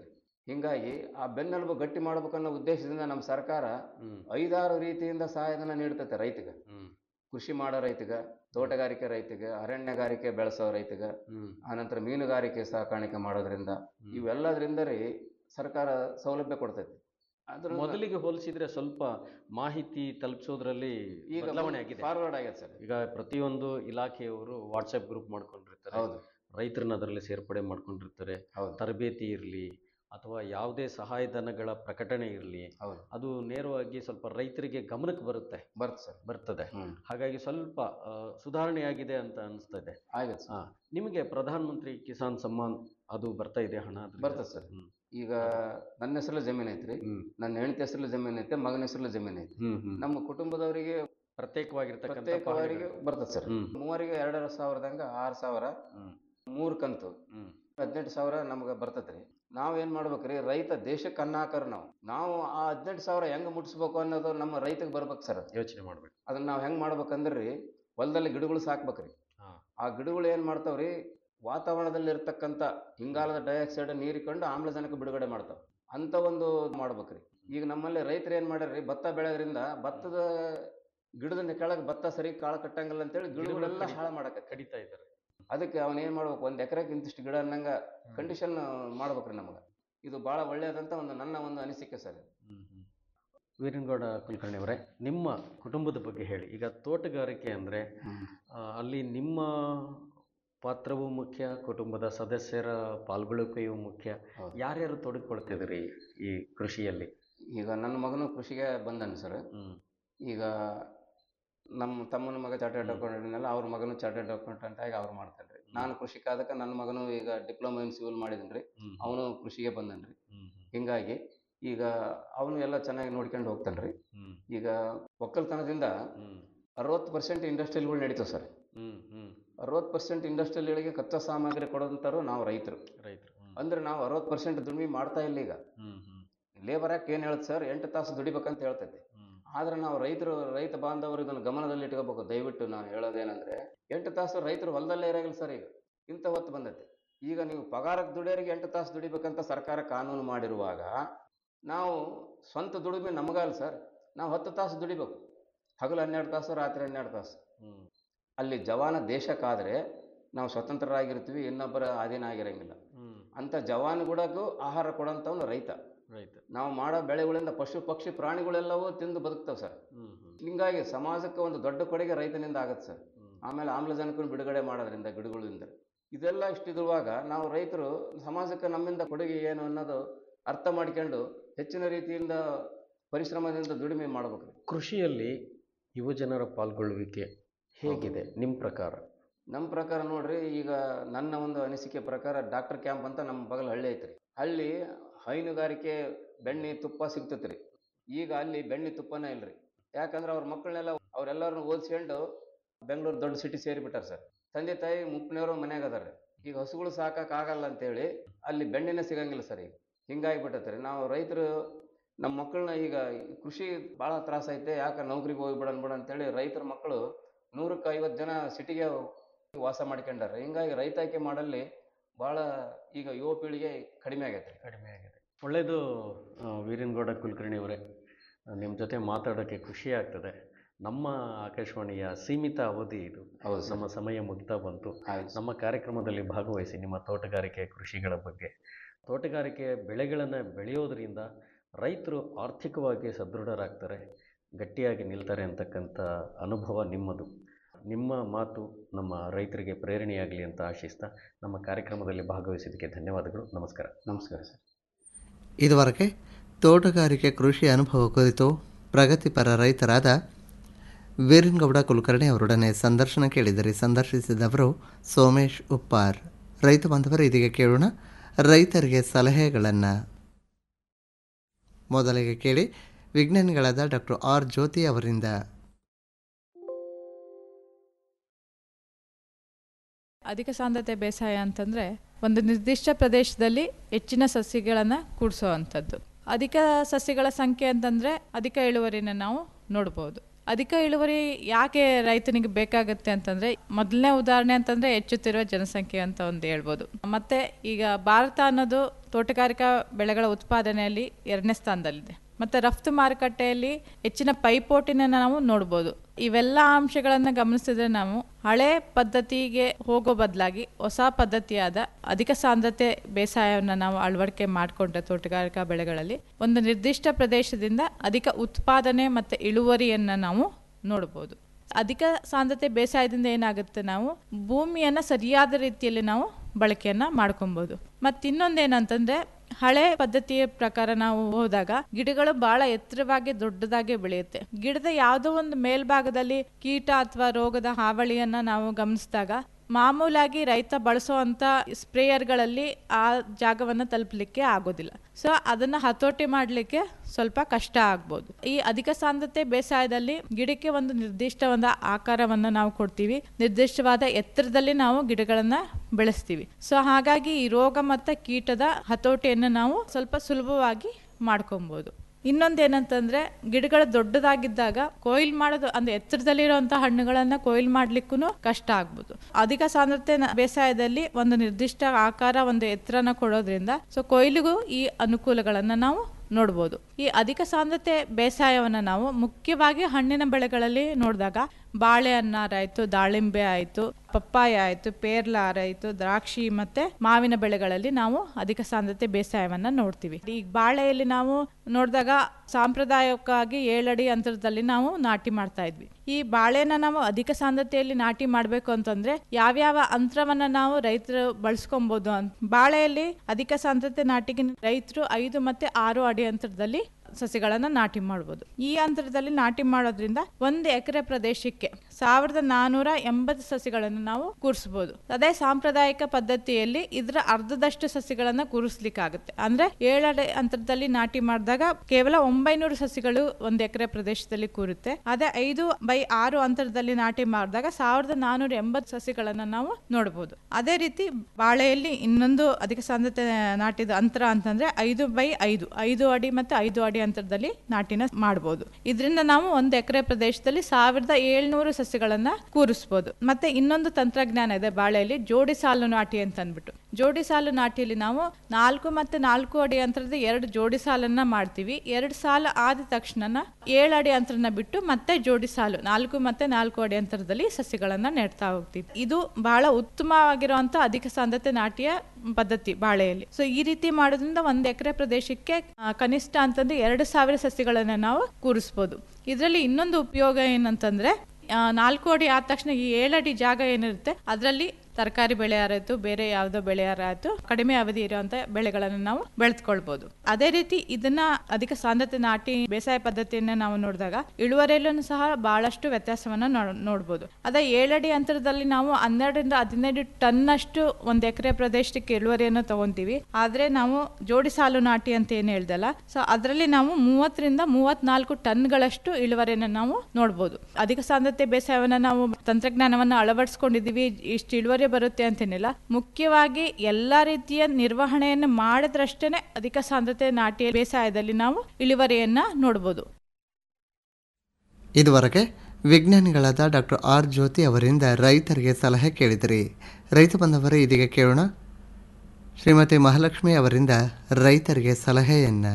ಹಿಂಗಾಗಿ ಆ ಬೆನ್ನೆಲುಬು ಗಟ್ಟಿ ಮಾಡ್ಬೇಕನ್ನೋ ಉದ್ದೇಶದಿಂದ ನಮ್ಮ ಸರ್ಕಾರ ಹ್ಮ್ ಐದಾರು ರೀತಿಯಿಂದ ಸಹಾಯಧನ ನೀಡ್ತೈತೆ ರೈತಗೆ ಹ್ಮ್ ಕೃಷಿ ಮಾಡೋ ರೈತಗೆ ತೋಟಗಾರಿಕೆ ರೈತಗೆ ಅರಣ್ಯಗಾರಿಕೆ ಬೆಳೆಸೋ ರೈತಗೆ ಹ್ಮ್ ಆನಂತರ ಮೀನುಗಾರಿಕೆ ಸಾಕಾಣಿಕೆ ಮಾಡೋದ್ರಿಂದ ಹ್ಮ್. ಇವೆಲ್ಲದರಿಂದ ರೀ ಸರ್ಕಾರ ಸೌಲಭ್ಯ ಕೊಡ್ತೈತಿ ಅದ್ರ ಮೊದಲಿಗೆ ಹೋಲಿಸಿದ್ರೆ ಸ್ವಲ್ಪ ಮಾಹಿತಿ ತಲುಪಿಸೋದ್ರಲ್ಲಿ ಈಗ ಬದಲಾವಣೆ ಆಗಿದೆ ಫಾರ್ವರ್ಡ್ ಆಗೈತೆ ಸರ್ ಈಗ ಪ್ರತಿಯೊಂದು ಇಲಾಖೆಯವರು ವಾಟ್ಸಪ್ ಗ್ರೂಪ್ ಮಾಡ್ಕೊಂಡಿರ್ತಾರೆ ಹೌದು ರೈತರನ್ನ ಅದರಲ್ಲಿ ಸೇರ್ಪಡೆ ಮಾಡ್ಕೊಂಡಿರ್ತಾರೆ ಹೌದು ತರಬೇತಿ ಇರಲಿ ಅಥವಾ ಯಾವುದೇ ಸಹಾಯಧನಗಳ ಪ್ರಕಟಣೆ ಇರಲಿ ಹೌದು ಅದು ನೇರವಾಗಿ ಸ್ವಲ್ಪ ರೈತರಿಗೆ ಗಮನಕ್ಕೆ ಬರುತ್ತೆ ಬರ್ತ್ ಸರ್ ಬರ್ತದೆ ಹ್ಮ್ ಹಾಗಾಗಿ ಸ್ವಲ್ಪ ಆ, ಸುಧಾರಣೆಯಾಗಿದೆ ಅಂತ ಅನಿಸ್ತದೆ ಆಗೈತೆ ಸರ್ ಹಾ ನಿಮಗೆ ಪ್ರಧಾನ ಮಂತ್ರಿ ಕಿಸಾನ್ ಸಮ್ಮಾನ್ ಅದು ಬರ್ತಾ ಇದೆ ಹಣ ಅದ್ರಿಂದ? ಬರ್ತದೆ ಸರ್ ಹ್ಮ್. ಈಗ ನನ್ನ ಹೆಸರಲ್ಲಿ ಜಮೀನ್ ಐತ್ರಿ ಹ್ಮ್ ನನ್ನ ಹೆಂಡತಿ ಹೆಸರಲ್ಲಿ ಜಮೀನ್ ಐತೆ ಮಗನ ಹೆಸರಲ್ಲಿ ಜಮೀನ್ ಐತಿ ಹ್ಮ್ ಹ್ಮ್ ನಮ್ಮ ಕುಟುಂಬದವರಿಗೆ ಪ್ರತ್ಯೇಕವಾಗಿರ್ತಕ್ಕಂಥ ಪ್ರತ್ಯೇಕವರಿಗೆ ಪಾಲಿಗಳು. ಬರ್ತದೆ ಸರ್ ಹ್ಮ್ ಮೂವರಿಗೆ ಎರಡರ ಸಾವಿರದಂಗ ಆರು ಸಾವಿರ ಹ್ಮ್ ಮೂರು ಕಂತು ಹ್ಮ್ ಹದಿನೆಂಟು ಸಾವಿರ ನಮ್ಗೆ ಬರ್ತೈತ್ರಿ ನಾವ್ ಏನ್ ಮಾಡ್ಬೇಕ್ರಿ ರೈತ ದೇಶಕ್ಕೆ ಅನ್ನ ಹಾಕರ್ ನಾವು ನಾವು ಆ ಹದಿನೆಂಟು ಸಾವಿರ ಹೆಂಗ್ ಮುಟ್ಸ್ಬೇಕು ಅನ್ನೋದು ನಮ್ಮ ರೈತಗೆ ಬರ್ಬೇಕು ಸರ್ ಯೋಚನೆ ಮಾಡ್ಬೇಕು ಅದನ್ನ ನಾವ್ ಹೆಂಗ್ ಮಾಡ್ಬೇಕಂದ್ರಿ ಹೊಲದಲ್ಲಿ ಗಿಡಗಳು ಸಾಕ್ಬೇಕ್ರಿ ಹಾ. ಆ ಗಿಡಗಳು ಏನ್ ಮಾಡ್ತಾವ್ರಿ ವಾತಾವರಣದಲ್ಲಿ ಇರ್ತಕ್ಕಂಥ ಇಂಗಾಲದ ಡೈಆಕ್ಸೈಡ್ ನೀರಿಕೊಂಡು ಆಮ್ಲಜನಕ ಬಿಡುಗಡೆ ಮಾಡ್ತಾವ ಅಂತ ಒಂದು ಮಾಡ್ಬೇಕ್ರಿ ಈಗ ನಮ್ಮಲ್ಲಿ ರೈತರು ಏನ್ ಮಾಡ್ಯಾರ್ರಿ ಭತ್ತ ಬೆಳೆಯೋದ್ರಿಂದ ಭತ್ತದ ಗಿಡದ ಕೆಳಗೆ ಭತ್ತ ಸರಿ ಕಾಳು ಕಟ್ಟಂಗಿಲ್ಲ ಅಂತೇಳಿ ಗಿಡಗಳೆಲ್ಲ ಕಡಿ- ಹಾಳು ಮಾಡಕತ್ತಿ ಕಡಿತಾ ಇದ್ದಾರೆ ಅದಕ್ಕೆ ಅವನ್ ಏನ್ ಮಾಡ್ಬೇಕು ಒಂದ್ ಎಕರೆಗೆ ಇಂತಿಷ್ಟು ಗಿಡ ಅನ್ನಂಗ ಕಂಡೀಷನ್ ಮಾಡ್ಬೇಕ್ರಿ ನಮಗ ಇದು ಬಹಳ ಒಳ್ಳೇದಂತ ಒಂದು ನನ್ನ ಒಂದು ಅನಿಸಿಕೆ ಸರ್ ಹ್ಮ್ ಹ್ಮ್. ವೀರನಗೌಡ ಕುಲಕರ್ಣಿ ಅವರೇ ನಿಮ್ಮ ಕುಟುಂಬದ ಬಗ್ಗೆ ಹೇಳಿ ಈಗ ತೋಟಗಾರಿಕೆ ಅಂದರೆ ಅಲ್ಲಿ ನಿಮ್ಮ ಪಾತ್ರವೂ ಮುಖ್ಯ ಕುಟುಂಬದ ಸದಸ್ಯರ ಪಾಲ್ಗೊಳ್ಳುವಿಕೆಯೂ ಮುಖ್ಯ ಹೌದು. ಯಾರ್ಯಾರು ತೊಡಗಿಕೊಳ್ತಿದ್ರಿ ಈ ಕೃಷಿಯಲ್ಲಿ ಈಗ ನನ್ನ ಮಗನು ಕೃಷಿಗೆ ಬಂದಾನೆ ಸರ್ ಹ್ಮ್ ಈಗ ನಮ್ಮ ತಮ್ಮನ ಮಗ ಚಾರ್ಟೆಡ್ ಹ್ಮ್. ಅಕೌಂಟೆಂಟ್ನೆಲ್ಲ ಅವ್ರ ಮಗನು ಚಾರ್ಟೆಡ್ ಅಕೌಂಟೆಂಟ್ ಆಗಿ ಅವ್ರು ಮಾಡ್ತಾನೆ ರೀ ನಾನು ಕೃಷಿಕ ಅದಕ್ಕೆ ನನ್ನ ಮಗನು ಈಗ ಡಿಪ್ಲೊಮಾ ಇನ್ ಸಿವಿಲ್ ಮಾಡಿದನ್ ರೀ ಹ್ಮ್ ಅವನು ಕೃಷಿಗೆ ಬಂದನ್ ರೀ ಹ್ಮ್ ಹ್ಮ್ ಹಿಂಗಾಗಿ ಈಗ ಅವನು ಎಲ್ಲ ಚೆನ್ನಾಗಿ ನೋಡ್ಕೊಂಡು ಹೋಗ್ತಾನೆ ರೀ ಹ್ಮ್ ಈಗ ಒಕ್ಕಲ್ತನದಿಂದ ಹ್ಮ್ ಅರವತ್ತು ಪರ್ಸೆಂಟ್ ಇಂಡಸ್ಟ್ರಿಯಲ್ಗಳು ನಡೀತಾವೆ ಸರ್ ಹ್ಮ್ ಹ್ಮ್ ಅರವತ್ತು ಪರ್ಸೆಂಟ್ ಇಂಡಸ್ಟ್ರಿಯಲ್ಗಳಿಗೆ ಕಚ್ಚಾ ಸಾಮಗ್ರಿ ಕೊಡೋಂಥವ್ರು ನಾವು ರೈತರು ರೈತರು ಹ್ಮ್ ಅಂದ್ರೆ ನಾವು ಅರವತ್ತು ಪರ್ಸೆಂಟ್ ದುಡಿಮೆ ಮಾಡ್ತಾ ಇಲ್ಲ ಈಗ ಹ್ಮ್ ಹ್ಮ್ ಲೇಬರ್ ಆಕ್ಟ್ ಏನು ಹೇಳುತ್ತೆ ಸರ್ ಎಂಟು ತಾಸು ದುಡಿಬೇಕಂತ ಹೇಳ್ತೈತಿ ಹ್ಮ್ ಆದ್ರೆ ನಾವು ರೈತರು ರೈತ ಬಾಂಧವರು ಇದನ್ನು ಗಮನದಲ್ಲಿ ಇಟ್ಕೋಬೇಕು ದಯವಿಟ್ಟು ನಾವು ಹೇಳೋದೇನಂದ್ರೆ ಎಂಟು ತಾಸು ರೈತರು ಹೊಲದಲ್ಲೇ ಇರಾಗಿಲ್ಲ ಸರ್ ಈಗ ಇಂಥ ಹೊತ್ತು ಬಂದೈತೆ ಈಗ ನೀವು ಪಗಾರಕ್ಕೆ ದುಡಿಯೋರಿಗೆ ಎಂಟು ತಾಸು ದುಡಿಬೇಕಂತ ಸರ್ಕಾರ ಕಾನೂನು ಮಾಡಿರುವಾಗ ನಾವು ಸ್ವಂತ ದುಡಿಮೆ ನಮಗಲ್ಲ ಸರ್ ನಾವು ಹತ್ತು ತಾಸು ದುಡಿಬೇಕು ಹಗಲು ಹನ್ನೆರಡು ತಾಸು ರಾತ್ರಿ ಹನ್ನೆರಡು ತಾಸು ಹ್ಮ್ ಅಲ್ಲಿ ಜವಾನ ದೇಶಕ್ಕಾದ್ರೆ ನಾವು ಸ್ವತಂತ್ರರಾಗಿರ್ತೀವಿ ಇನ್ನೊಬ್ಬರ ಅಧೀನ ಆಗಿರಂಗಿಲ್ಲ ಹ್ಮ್ ಅಂತ ಜವಾನುಗಳಿಗೂ ಆಹಾರ ಕೊಡೋಂಥವ್ನು ರೈತ ರೈತ ನಾವು ಮಾಡೋ ಬೆಳೆಗಳಿಂದ ಪಶು ಪಕ್ಷಿ ಪ್ರಾಣಿಗಳೆಲ್ಲವೂ ತಿಂದು ಬದುಕ್ತಾವೆ ಸರ್ ಹ್ಮ್ ಹ್ಮ್ ಹಿಂಗಾಗಿ ಸಮಾಜಕ್ಕೆ ಒಂದು ದೊಡ್ಡ ಕೊಡುಗೆ ರೈತನಿಂದ ಆಗತ್ತೆ ಸರ್ ಹ್ಮ್ ಆಮೇಲೆ ಆಮ್ಲಜನಕನ ಬಿಡುಗಡೆ ಮಾಡೋದ್ರಿಂದ ಗಿಡಗಳಿಂದ ಇದೆಲ್ಲ ಇಷ್ಟಿರುವಾಗ ನಾವು ರೈತರು ಸಮಾಜಕ್ಕೆ ನಮ್ಮಿಂದ ಕೊಡುಗೆ ಏನು ಅನ್ನೋದು ಅರ್ಥ ಮಾಡ್ಕೊಂಡು ಹೆಚ್ಚಿನ ರೀತಿಯಿಂದ ಪರಿಶ್ರಮದಿಂದ ದುಡಿಮೆ ಮಾಡ್ಬೇಕ್ರಿ ಕೃಷಿಯಲ್ಲಿ ಯುವಜನರ ಪಾಲ್ಗೊಳ್ಳುವಿಕೆ ಹೇಗಿದೆ ನಿಮ್ಮ ಪ್ರಕಾರ ನಮ್ಮ ಪ್ರಕಾರ ನೋಡ್ರಿ ಈಗ ನನ್ನ ಒಂದು ಅನಿಸಿಕೆ ಪ್ರಕಾರ ಡಾಕ್ಟರ್ ಕ್ಯಾಂಪ್ ಅಂತ ನಮ್ಮ ಬಗಲ್ ಹಳ್ಳಿ ಐತ್ರಿ ಹಳ್ಳಿ ಹೈನುಗಾರಿಕೆ ಬೆಣ್ಣೆ ತುಪ್ಪ ಸಿಗ್ತೈತ್ರಿ ಈಗ ಅಲ್ಲಿ ಬೆಣ್ಣೆ ತುಪ್ಪನೇ ಇಲ್ರಿ ಯಾಕಂದ್ರೆ ಅವ್ರ ಮಕ್ಕಳನ್ನೆಲ್ಲ ಅವ್ರೆಲ್ಲರನ್ನು ಓದಿಸ್ಕೊಂಡು ಬೆಂಗಳೂರು ದೊಡ್ಡ ಸಿಟಿ ಸೇರಿಬಿಟ್ಟಾರ ಸರ್ ತಂದೆ ತಾಯಿ ಮುಪ್ಪನೆಯವರು ಮನ್ಯಾಗ ಅದಾರ ಈಗ ಹಸುಗಳು ಸಾಕಕ್ ಆಗಲ್ಲ ಅಂತೇಳಿ ಅಲ್ಲಿ ಬೆಣ್ಣೆನೇ ಸಿಗಂಗಿಲ್ಲ ಸರ್ ಈಗ ಹಿಂಗಾಗಿ ಬಿಟ್ಟತ್ರಿ ನಾವು ರೈತರು ನಮ್ಮ ಮಕ್ಕಳನ್ನ ಈಗ ಕೃಷಿ ಭಾಳ ತ್ರಾಸ ಐತೆ ಯಾಕೆ ನೌಕರಿಗೆ ಹೋಗ್ಬಿಡನ್ ಬಿಡ ಅಂತೇಳಿ ರೈತರ ಮಕ್ಕಳು ನೂರಕ್ಕೆ ಐವತ್ತು ಜನ ಸಿಟಿಗೆ ವಾಸ ಮಾಡ್ಕೊಂಡಾರ ಹಿಂಗಾಗಿ ರೈತಾಯ್ಕೆ ಮಾಡಲ್ಲಿ ಭಾಳ ಈಗ ಯುವ ಪೀಳಿಗೆ ಕಡಿಮೆ ಆಗೈತೆ ಕಡಿಮೆ ಆಗಿದೆ ಒಳ್ಳೆಯದು ವೀರೇನ್ಗೌಡ ಕುಲಕರ್ಣಿ ಅವರೇ ನಿಮ್ಮ ಜೊತೆ ಮಾತಾಡೋಕ್ಕೆ ಖುಷಿ ಆಗ್ತದೆ ನಮ್ಮ ಆಕಾಶವಾಣಿಯ ಸೀಮಿತ ಅವಧಿ ಇದು ಹೌದು ನಮ್ಮ ಸಮಯ ಮುಗ್ತಾ ಬಂತು ಆಯ್ತು ನಮ್ಮ ಕಾರ್ಯಕ್ರಮದಲ್ಲಿ ಭಾಗವಹಿಸಿ ನಿಮ್ಮ ತೋಟಗಾರಿಕೆ ಕೃಷಿಗಳ ಬಗ್ಗೆ ತೋಟಗಾರಿಕೆ ಬೆಳೆಗಳನ್ನು ಬೆಳೆಯೋದ್ರಿಂದ ರೈತರು ಆರ್ಥಿಕವಾಗಿ ಸದೃಢರಾಗ್ತಾರೆ ಗಟ್ಟಿಯಾಗಿ ನಿಲ್ತಾರೆ ಅಂತಕ್ಕಂಥ ಅನುಭವ ನಿಮ್ಮದು ನಿಮ್ಮ ಮಾತು ನಮ್ಮ ರೈತರಿಗೆ ಪ್ರೇರಣೆಯಾಗಲಿ ಅಂತ ಆಶಿಸ್ತಾ ನಮ್ಮ ಕಾರ್ಯಕ್ರಮದಲ್ಲಿ ಭಾಗವಹಿಸಿದ್ದಕ್ಕೆ ಧನ್ಯವಾದಗಳು ನಮಸ್ಕಾರ ನಮಸ್ಕಾರ ಸರ್ ಇದುವರೆಗೆ ತೋಟಗಾರಿಕೆ ಕೃಷಿ ಅನುಭವ ಕುರಿತು ಪ್ರಗತಿಪರ ರೈತರಾದ ವೀರನ್ಗೌಡ ಕುಲಕರ್ಣಿ ಅವರೊಡನೆ ಸಂದರ್ಶನ ಕೇಳಿದರೆ ಸಂದರ್ಶಿಸಿದವರು ಸೋಮೇಶ್ ಉಪ್ಪಾರ್ ರೈತ ಬಾಂಧವರು ಇದೀಗ ಕೇಳೋಣ ರೈತರಿಗೆ ಸಲಹೆಗಳನ್ನು ಮೊದಲಿಗೆ ಕೇಳಿ ವಿಜ್ಞಾನಿಗಳಾದ ಡಾಕ್ಟರ್ ಆರ್ ಜ್ಯೋತಿ ಅವರಿಂದ ಅಧಿಕ ಸಾಂದ್ರತೆ ಬೇಸಾಯ ಅಂತಂದರೆ ಒಂದು ನಿರ್ದಿಷ್ಟ ಪ್ರದೇಶದಲ್ಲಿ ಹೆಚ್ಚಿನ ಸಸ್ಯಗಳನ್ನು ಕೂಡಿಸೋ ಅಂಥದ್ದು ಅಧಿಕ ಸಸ್ಯಗಳ ಸಂಖ್ಯೆ ಅಂತಂದರೆ ಅಧಿಕ ಇಳುವರಿನ ನಾವು ನೋಡ್ಬೋದು ಅಧಿಕ ಇಳುವರಿ ಯಾಕೆ ರೈತನಿಗೆ ಬೇಕಾಗುತ್ತೆ ಅಂತಂದ್ರೆ ಮೊದಲನೇ ಉದಾಹರಣೆ ಅಂತಂದ್ರೆ ಹೆಚ್ಚುತ್ತಿರುವ ಜನಸಂಖ್ಯೆ ಅಂತ ಒಂದು ಹೇಳ್ಬೋದು ಮತ್ತೆ ಈಗ ಭಾರತ ಅನ್ನೋದು ತೋಟಗಾರಿಕಾ ಬೆಳೆಗಳ ಉತ್ಪಾದನೆಯಲ್ಲಿ ಎರಡನೇ ಸ್ಥಾನದಲ್ಲಿದೆ ಮತ್ತೆ ರಫ್ತು ಮಾರುಕಟ್ಟೆಯಲ್ಲಿ ಹೆಚ್ಚಿನ ಪೈಪೋಟಿನ ನಾವು ನೋಡ್ಬೋದು ಇವೆಲ್ಲ ಅಂಶಗಳನ್ನು ಗಮನಿಸಿದ್ರೆ ನಾವು ಹಳೆ ಪದ್ಧತಿಗೆ ಹೋಗೋ ಬದಲಾಗಿ ಹೊಸ ಪದ್ಧತಿಯಾದ ಅಧಿಕ ಸಾಂದ್ರತೆ ಬೇಸಾಯವನ್ನು ನಾವು ಅಳವಡಿಕೆ ಮಾಡಿಕೊಂಡ್ರೆ ತೋಟಗಾರಿಕಾ ಬೆಳೆಗಳಲ್ಲಿ ಒಂದು ನಿರ್ದಿಷ್ಟ ಪ್ರದೇಶದಿಂದ ಅಧಿಕ ಉತ್ಪಾದನೆ ಮತ್ತು ಇಳುವರಿಯನ್ನು ನಾವು ನೋಡ್ಬೋದು ಅಧಿಕ ಸಾಂದ್ರತೆ ಬೇಸಾಯದಿಂದ ಏನಾಗುತ್ತೆ ನಾವು ಭೂಮಿಯನ್ನು ಸರಿಯಾದ ರೀತಿಯಲ್ಲಿ ನಾವು ಬಳಕೆಯನ್ನ ಮಾಡ್ಕೊಬೋದು ಮತ್ತು ಇನ್ನೊಂದೇನಂತಂದ್ರೆ ಹಳೆ ಪದ್ಧತಿಯ ಪ್ರಕಾರ ನಾವು ಹೋದಾಗ ಗಿಡಗಳು ಬಹಳ ಎತ್ತರವಾಗಿ ದೊಡ್ಡದಾಗಿ ಬೆಳೆಯುತ್ತೆ ಗಿಡದ ಯಾವುದೋ ಒಂದು ಮೇಲ್ಭಾಗದಲ್ಲಿ ಕೀಟ ಅಥವಾ ರೋಗದ ಹಾವಳಿಯನ್ನ ನಾವು ಗಮನಿಸಿದಾಗ ಮಾಮೂಲಾಗಿ ರೈತ ಬಳಸುವಂತ ಸ್ಪ್ರೇಯರ್ಗಳಲ್ಲಿ ಆ ಜಾಗವನ್ನು ತಲುಪಲಿಕ್ಕೆ ಆಗೋದಿಲ್ಲ ಸೊ ಅದನ್ನ ಹತೋಟಿ ಮಾಡಲಿಕ್ಕೆ ಸ್ವಲ್ಪ ಕಷ್ಟ ಆಗ್ಬೋದು ಈ ಅಧಿಕ ಸಾಂದ್ರತೆ ಬೇಸಾಯದಲ್ಲಿ ಗಿಡಕ್ಕೆ ಒಂದು ನಿರ್ದಿಷ್ಟ ಒಂದು ಆಕಾರವನ್ನು ನಾವು ಕೊಡ್ತೀವಿ ನಿರ್ದಿಷ್ಟವಾದ ಎತ್ತರದಲ್ಲಿ ನಾವು ಗಿಡಗಳನ್ನ ಬೆಳೆಸ್ತೀವಿ ಸೊ ಹಾಗಾಗಿ ಈ ರೋಗ ಮತ್ತು ಕೀಟದ ಹತೋಟಿಯನ್ನು ನಾವು ಸ್ವಲ್ಪ ಸುಲಭವಾಗಿ ಮಾಡ್ಕೊಬೋದು ಇನ್ನೊಂದೇನಂತಂದ್ರೆ ಗಿಡಗಳು ದೊಡ್ಡದಾಗಿದ್ದಾಗ ಕೊಯ್ಲ್ ಮಾಡೋದು ಅಂದ್ರೆ ಎತ್ತರದಲ್ಲಿರುವಂತ ಹಣ್ಣುಗಳನ್ನ ಕೊಯ್ಲ್ ಮಾಡ್ಲಿಕ್ಕೂ ಕಷ್ಟ ಆಗ್ಬೋದು ಅಧಿಕ ಸಾಂದ್ರತೆ ನ- ಬೇಸಾಯದಲ್ಲಿ ಒಂದು ನಿರ್ದಿಷ್ಟ ಆಕಾರ ಒಂದು ಎತ್ತರನ ಕೊಡೋದ್ರಿಂದ ಸೊ ಕೊಯ್ಲಿಗೂ ಈ ಅನುಕೂಲಗಳನ್ನ ನಾವು ನೋಡ್ಬೋದು ಈ ಅಧಿಕ ಸಾಂದ್ರತೆ ಬೇಸಾಯವನ್ನು ನಾವು ಮುಖ್ಯವಾಗಿ ಹಣ್ಣಿನ ಬೆಳೆಗಳಲ್ಲಿ ನೋಡಿದಾಗ ಬಾಳೆಹಣ್ಣಾರ ಆಯ್ತು ದಾಳಿಂಬೆ ಆಯ್ತು ಪಪ್ಪಾಯ ಆಯ್ತು ಪೇರ್ಲಾರ ಆಯ್ತು ದ್ರಾಕ್ಷಿ ಮತ್ತೆ ಮಾವಿನ ಬೆಳೆಗಳಲ್ಲಿ ನಾವು ಅಧಿಕ ಸಾಂದ್ರತೆ ಬೇಸಾಯವನ್ನ ನೋಡ್ತೀವಿ ಈ ಬಾಳೆಯಲ್ಲಿ ನಾವು ನೋಡಿದಾಗ ಸಾಂಪ್ರದಾಯಿಕವಾಗಿ ಏಳಡಿ ಅಂತರದಲ್ಲಿ ನಾವು ನಾಟಿ ಮಾಡ್ತಾ ಇದ್ವಿ ಈ ಬಾಳೆನ ನಾವು ಅಧಿಕ ಸಾಂದ್ರತೆಯಲ್ಲಿ ನಾಟಿ ಮಾಡಬೇಕು ಅಂತಂದ್ರೆ ಯಾವ್ಯಾವ ಅಂತರವನ್ನ ನಾವು ರೈತರು ಬಳಸ್ಕೊಬಹುದು ಅಂತ ಬಾಳೆಯಲ್ಲಿ ಅಧಿಕ ಸಾಂದ್ರತೆ ನಾಟಿಗೆ ರೈತರು ಐದು ಮತ್ತೆ ಆರು ಅಡಿ ಅಂತರದಲ್ಲಿ ಸಸಿಗಳನ್ನ ನಾಟಿ ಮಾಡ್ಬೋದು ಈ ಅಂತರದಲ್ಲಿ ನಾಟಿ ಮಾಡೋದ್ರಿಂದ ಒಂದು ಎಕರೆ ಪ್ರದೇಶಕ್ಕೆ ಸಾವಿರದ ನಾನೂರ ಎಂಬತ್ತು ಸಸಿಗಳನ್ನು ನಾವು ಕೂರಿಸಬಹುದು ಅದೇ ಸಾಂಪ್ರದಾಯಿಕ ಪದ್ಧತಿಯಲ್ಲಿ ಇದರ ಅರ್ಧದಷ್ಟು ಸಸಿಗಳನ್ನ ಕೂರಿಸ್ಲಿಕ್ಕಾಗುತ್ತೆ ಅಂದ್ರೆ ಏಳಡೆ ಅಂತರದಲ್ಲಿ ನಾಟಿ ಮಾಡಿದಾಗ ಕೇವಲ ಒಂಬೈನೂರು ಸಸಿಗಳು ಒಂದು ಎಕರೆ ಪ್ರದೇಶದಲ್ಲಿ ಕೂರುತ್ತೆ ಅದೇ ಐದು ಬೈ ಆರು ಅಂತರದಲ್ಲಿ ನಾಟಿ ಮಾಡಿದಾಗ ಸಾವಿರದ ನಾನೂರ ಎಂಬತ್ತು ಸಸಿಗಳನ್ನ ನಾವು ನೋಡಬಹುದು ಅದೇ ರೀತಿ ಬಾಳೆಯಲ್ಲಿ ಇನ್ನೊಂದು ಅಧಿಕ ಸಾಂದ್ರತೆ ನಾಟಿದ ಅಂತರ ಅಂತಂದ್ರೆ ಐದು ಬೈ ಐದು ಐದು ಅಡಿ ಮತ್ತೆ ಐದು ಅಡಿ ಅಂತರದಲ್ಲಿ ನಾಟಿನ ಮಾಡಬಹುದು ಇದರಿಂದ ನಾವು ಒಂದು ಎಕರೆ ಪ್ರದೇಶದಲ್ಲಿ ಸಾವಿರದ ಏಳ್ನೂರು ಸಸಿಗಳನ್ನ ಕೂರಿಸಬಹುದು ಮತ್ತೆ ಇನ್ನೊಂದು ತಂತ್ರಜ್ಞಾನ ಇದೆ ಬಾಳೆಯಲ್ಲಿ ಜೋಡಿ ಸಾಲು ನಾಟಿ ಅಂತ ಅಂದ್ಬಿಟ್ಟು ಜೋಡಿ ಸಾಲು ನಾಟಿಯಲ್ಲಿ ನಾವು ನಾಲ್ಕು ಮತ್ತೆ ನಾಲ್ಕು ಅಡಿ ಅಂತರದ ಎರಡು ಜೋಡಿ ಸಾಲನ್ನ ಮಾಡ್ತೀವಿ ಎರಡು ಸಾಲು ಆದ ತಕ್ಷಣ ಏಳು ಅಡಿ ಅಂತರನ ಬಿಟ್ಟು ಮತ್ತೆ ಜೋಡಿ ಸಾಲು ನಾಲ್ಕು ಮತ್ತೆ ನಾಲ್ಕು ಅಡಿ ಅಂತರದಲ್ಲಿ ಸಸಿಗಳನ್ನ ನೆಡ್ತಾ ಹೋಗ್ತೀವಿ ಇದು ಬಹಳ ಉತ್ತಮವಾಗಿರುವಂತ ಅಧಿಕ ಸಾಂದ್ರತೆ ನಾಟಿಯ ಪದ್ಧತಿ ಬಾಳೆಯಲ್ಲಿ ಸೊ ಈ ರೀತಿ ಮಾಡೋದ್ರಿಂದ ಒಂದ್ ಎಕರೆ ಪ್ರದೇಶಕ್ಕೆ ಆ, ಕನಿಷ್ಠ ಅಂತಂದ್ರೆ ಎರಡು ಸಾವಿರ ಸಸಿಗಳನ್ನ ನಾವು ಕೂರಿಸ್ಬೋದು ಇದರಲ್ಲಿ ಇನ್ನೊಂದು ಉಪಯೋಗ ಏನಂತಂದ್ರೆ ಆ, ನಾಲ್ಕು ಅಡಿ ಆದ ತಕ್ಷಣ ಈ ಏಳಡಿ ಜಾಗ ಏನಿರುತ್ತೆ ಅದರಲ್ಲಿ ತರಕಾರಿ ಬೆಳೆ ಯಾರಾಯ್ತು ಬೇರೆ ಯಾವುದೋ ಬೆಳೆ ಯಾರಾಯ್ತು ಕಡಿಮೆ ಅವಧಿ ಇರುವಂತ ಬೆಳೆಗಳನ್ನು ನಾವು ಬೆಳೆದ್ಕೊಳ್ಬಹುದು ಅದೇ ರೀತಿ ಇದನ್ನ ಅಧಿಕ ಸಾಂದ್ರತೆ ನಾಟಿ ಬೇಸಾಯ ಪದ್ಧತಿಯನ್ನ ನಾವು ನೋಡಿದಾಗ ಇಳುವರಿಯಲ್ಲೂ ಸಹ ಬಹಳಷ್ಟು ವ್ಯತ್ಯಾಸವನ್ನ ನೋ- ನೋಡ್ಬೋದು ಅದೇ ಏಳಡಿ ಅಂತರದಲ್ಲಿ ನಾವು ಹನ್ನೆರಡರಿಂದ ಹದಿನೈದು ಟನ್ ಅಷ್ಟು ಒಂದ್ ಎಕರೆ ಪ್ರದೇಶಕ್ಕೆ ಇಳುವರಿಯನ್ನು ತಗೊಂತೀವಿ ಆದ್ರೆ ನಾವು ಜೋಡಿ ಸಾಲು ನಾಟಿ ಅಂತ ಏನ್ ಹೇಳ್ದಲ್ಲ ಸೊ ಅದರಲ್ಲಿ ನಾವು ಮೂವತ್ತರಿಂದ ಮೂವತ್ನಾಲ್ಕು ಟನ್ಗಳಷ್ಟು ಇಳುವರಿಯನ್ನು ನಾವು ನೋಡ್ಬೋದು ಅಧಿಕ ಸಾಂದ್ರತೆ ಬೇಸಾಯವನ್ನ ನಾವು ತಂತ್ರಜ್ಞಾನವನ್ನ ಅಳವಡಿಸ್ಕೊಂಡಿದೀವಿ ಇಷ್ಟು ಇಳುವರಿ ಬರುತ್ತೆ ಅಂತೇನಿಲ್ಲ ಮುಖ್ಯವಾಗಿ ಎಲ್ಲಾ ರೀತಿಯ ನಿರ್ವಹಣೆಯನ್ನು ಮಾಡಿದ್ರಷ್ಟೇನೆ ಅಧಿಕ ಸಾಂದ್ರತೆ ನಾಟಿ ಬೇಸಾಯದಲ್ಲಿ ನಾವು ಇಳುವರಿಯನ್ನ ನೋಡ್ಬೋದು ಇದುವರೆಗೆ ವಿಜ್ಞಾನಿಗಳಾದ ಡಾಕ್ಟರ್ ಆರ್ ಜ್ಯೋತಿ ಅವರಿಂದ ರೈತರಿಗೆ ಸಲಹೆ ಕೇಳಿದಿರಿ ರೈತ ಬಂದವರೇ ಇದೀಗ ಕೇಳೋಣ ಶ್ರೀಮತಿ ಮಹಾಲಕ್ಷ್ಮಿ ಅವರಿಂದ ರೈತರಿಗೆ ಸಲಹೆಯನ್ನು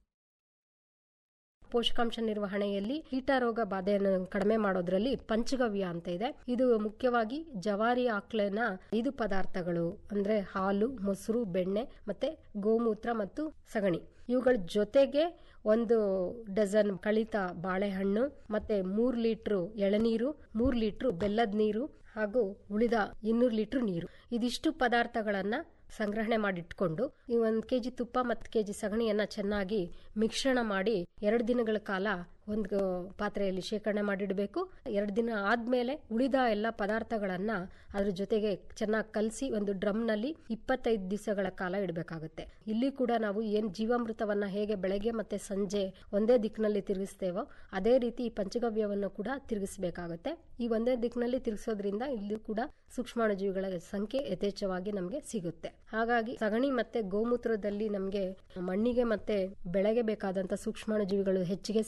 ಪೋಷಕಾಂಶ ನಿರ್ವಹಣೆಯಲ್ಲಿ ಕೀಟ ರೋಗ ಬಾಧೆಯನ್ನು ಕಡಿಮೆ ಮಾಡೋದ್ರಲ್ಲಿ ಪಂಚಗವ್ಯ ಅಂತ ಇದೆ ಇದು ಮುಖ್ಯವಾಗಿ ಜವಾರಿ ಆಕಳಿನ ಐದು ಪದಾರ್ಥಗಳು ಅಂದ್ರೆ ಹಾಲು ಮೊಸರು ಬೆಣ್ಣೆ ಮತ್ತೆ ಗೋಮೂತ್ರ ಮತ್ತು ಸಗಣಿ ಇವುಗಳ ಜೊತೆಗೆ ಒಂದು ಡಜನ್ ಕಳಿತ ಬಾಳೆಹಣ್ಣು ಮತ್ತೆ ಮೂರ್ ಲೀಟ್ರು ಎಳನೀರು ಮೂರ್ ಲೀಟ್ರು ಬೆಲ್ಲದ ನೀರು ಹಾಗೂ ಉಳಿದ ಇನ್ನೂರು ಲೀಟ್ರ್ ನೀರು ಇದಿಷ್ಟು ಪದಾರ್ಥಗಳನ್ನ ಸಂಗ್ರಹಣೆ ಮಾಡಿಟ್ಕೊಂಡು ಈ ಒಂದು ಕೆಜಿ ತುಪ್ಪ ಮತ್ತು ಕೆಜಿ ಸಗಣಿಯನ್ನ ಚೆನ್ನಾಗಿ ಮಿಶ್ರಣ ಮಾಡಿ ಎರಡು ದಿನಗಳ ಕಾಲ ಒಂದು ಪಾತ್ರೆಯಲ್ಲಿ ಶೇಖರಣೆ ಮಾಡಿಡಬೇಕು ಎರಡು ದಿನ ಆದ್ಮೇಲೆ ಉಳಿದ ಎಲ್ಲ ಪದಾರ್ಥಗಳನ್ನ ಅದ್ರ ಜೊತೆಗೆ ಚೆನ್ನಾಗಿ ಕಲಸಿ ಒಂದು ಡ್ರಮ್ನಲ್ಲಿ ಇಪ್ಪತ್ತೈದು ದಿವಸಗಳ ಕಾಲ ಇಡಬೇಕಾಗುತ್ತೆ ಇಲ್ಲಿ ಕೂಡ ನಾವು ಏನ್ ಜೀವಾಮೃತವನ್ನ ಹೇಗೆ ಬೆಳಗ್ಗೆ ಮತ್ತೆ ಸಂಜೆ ಒಂದೇ ದಿಕ್ಕಿನಲ್ಲಿ ತಿರುಗಿಸ್ತೇವೋ ಅದೇ ರೀತಿ ಈ ಪಂಚಗವ್ಯವನ್ನು ಕೂಡ ತಿರುಗಿಸಬೇಕಾಗುತ್ತೆ ಈ ಒಂದೇ ದಿಕ್ಕಿನಲ್ಲಿ ತಿರುಗಿಸೋದ್ರಿಂದ ಇಲ್ಲೂ ಕೂಡ ಸೂಕ್ಷ್ಮಾಣುಜೀವಿಗಳ ಸಂಖ್ಯೆ ಯಥೇಚ್ಛವಾಗಿ ನಮಗೆ ಸಿಗುತ್ತೆ ಹಾಗಾಗಿ ಸಗಣಿ ಮತ್ತೆ ಗೋಮೂತ್ರದಲ್ಲಿ ನಮಗೆ ಮಣ್ಣಿಗೆ ಮತ್ತೆ ಬೆಳೆಗೆ ಬೇಕಾದಂತ ಸೂಕ್ಷ್ಮಾಣುಜೀವಿಗಳು ಹೆಚ್ಚಿಗೆ ಸಿಗೋದ್ರಿಂದ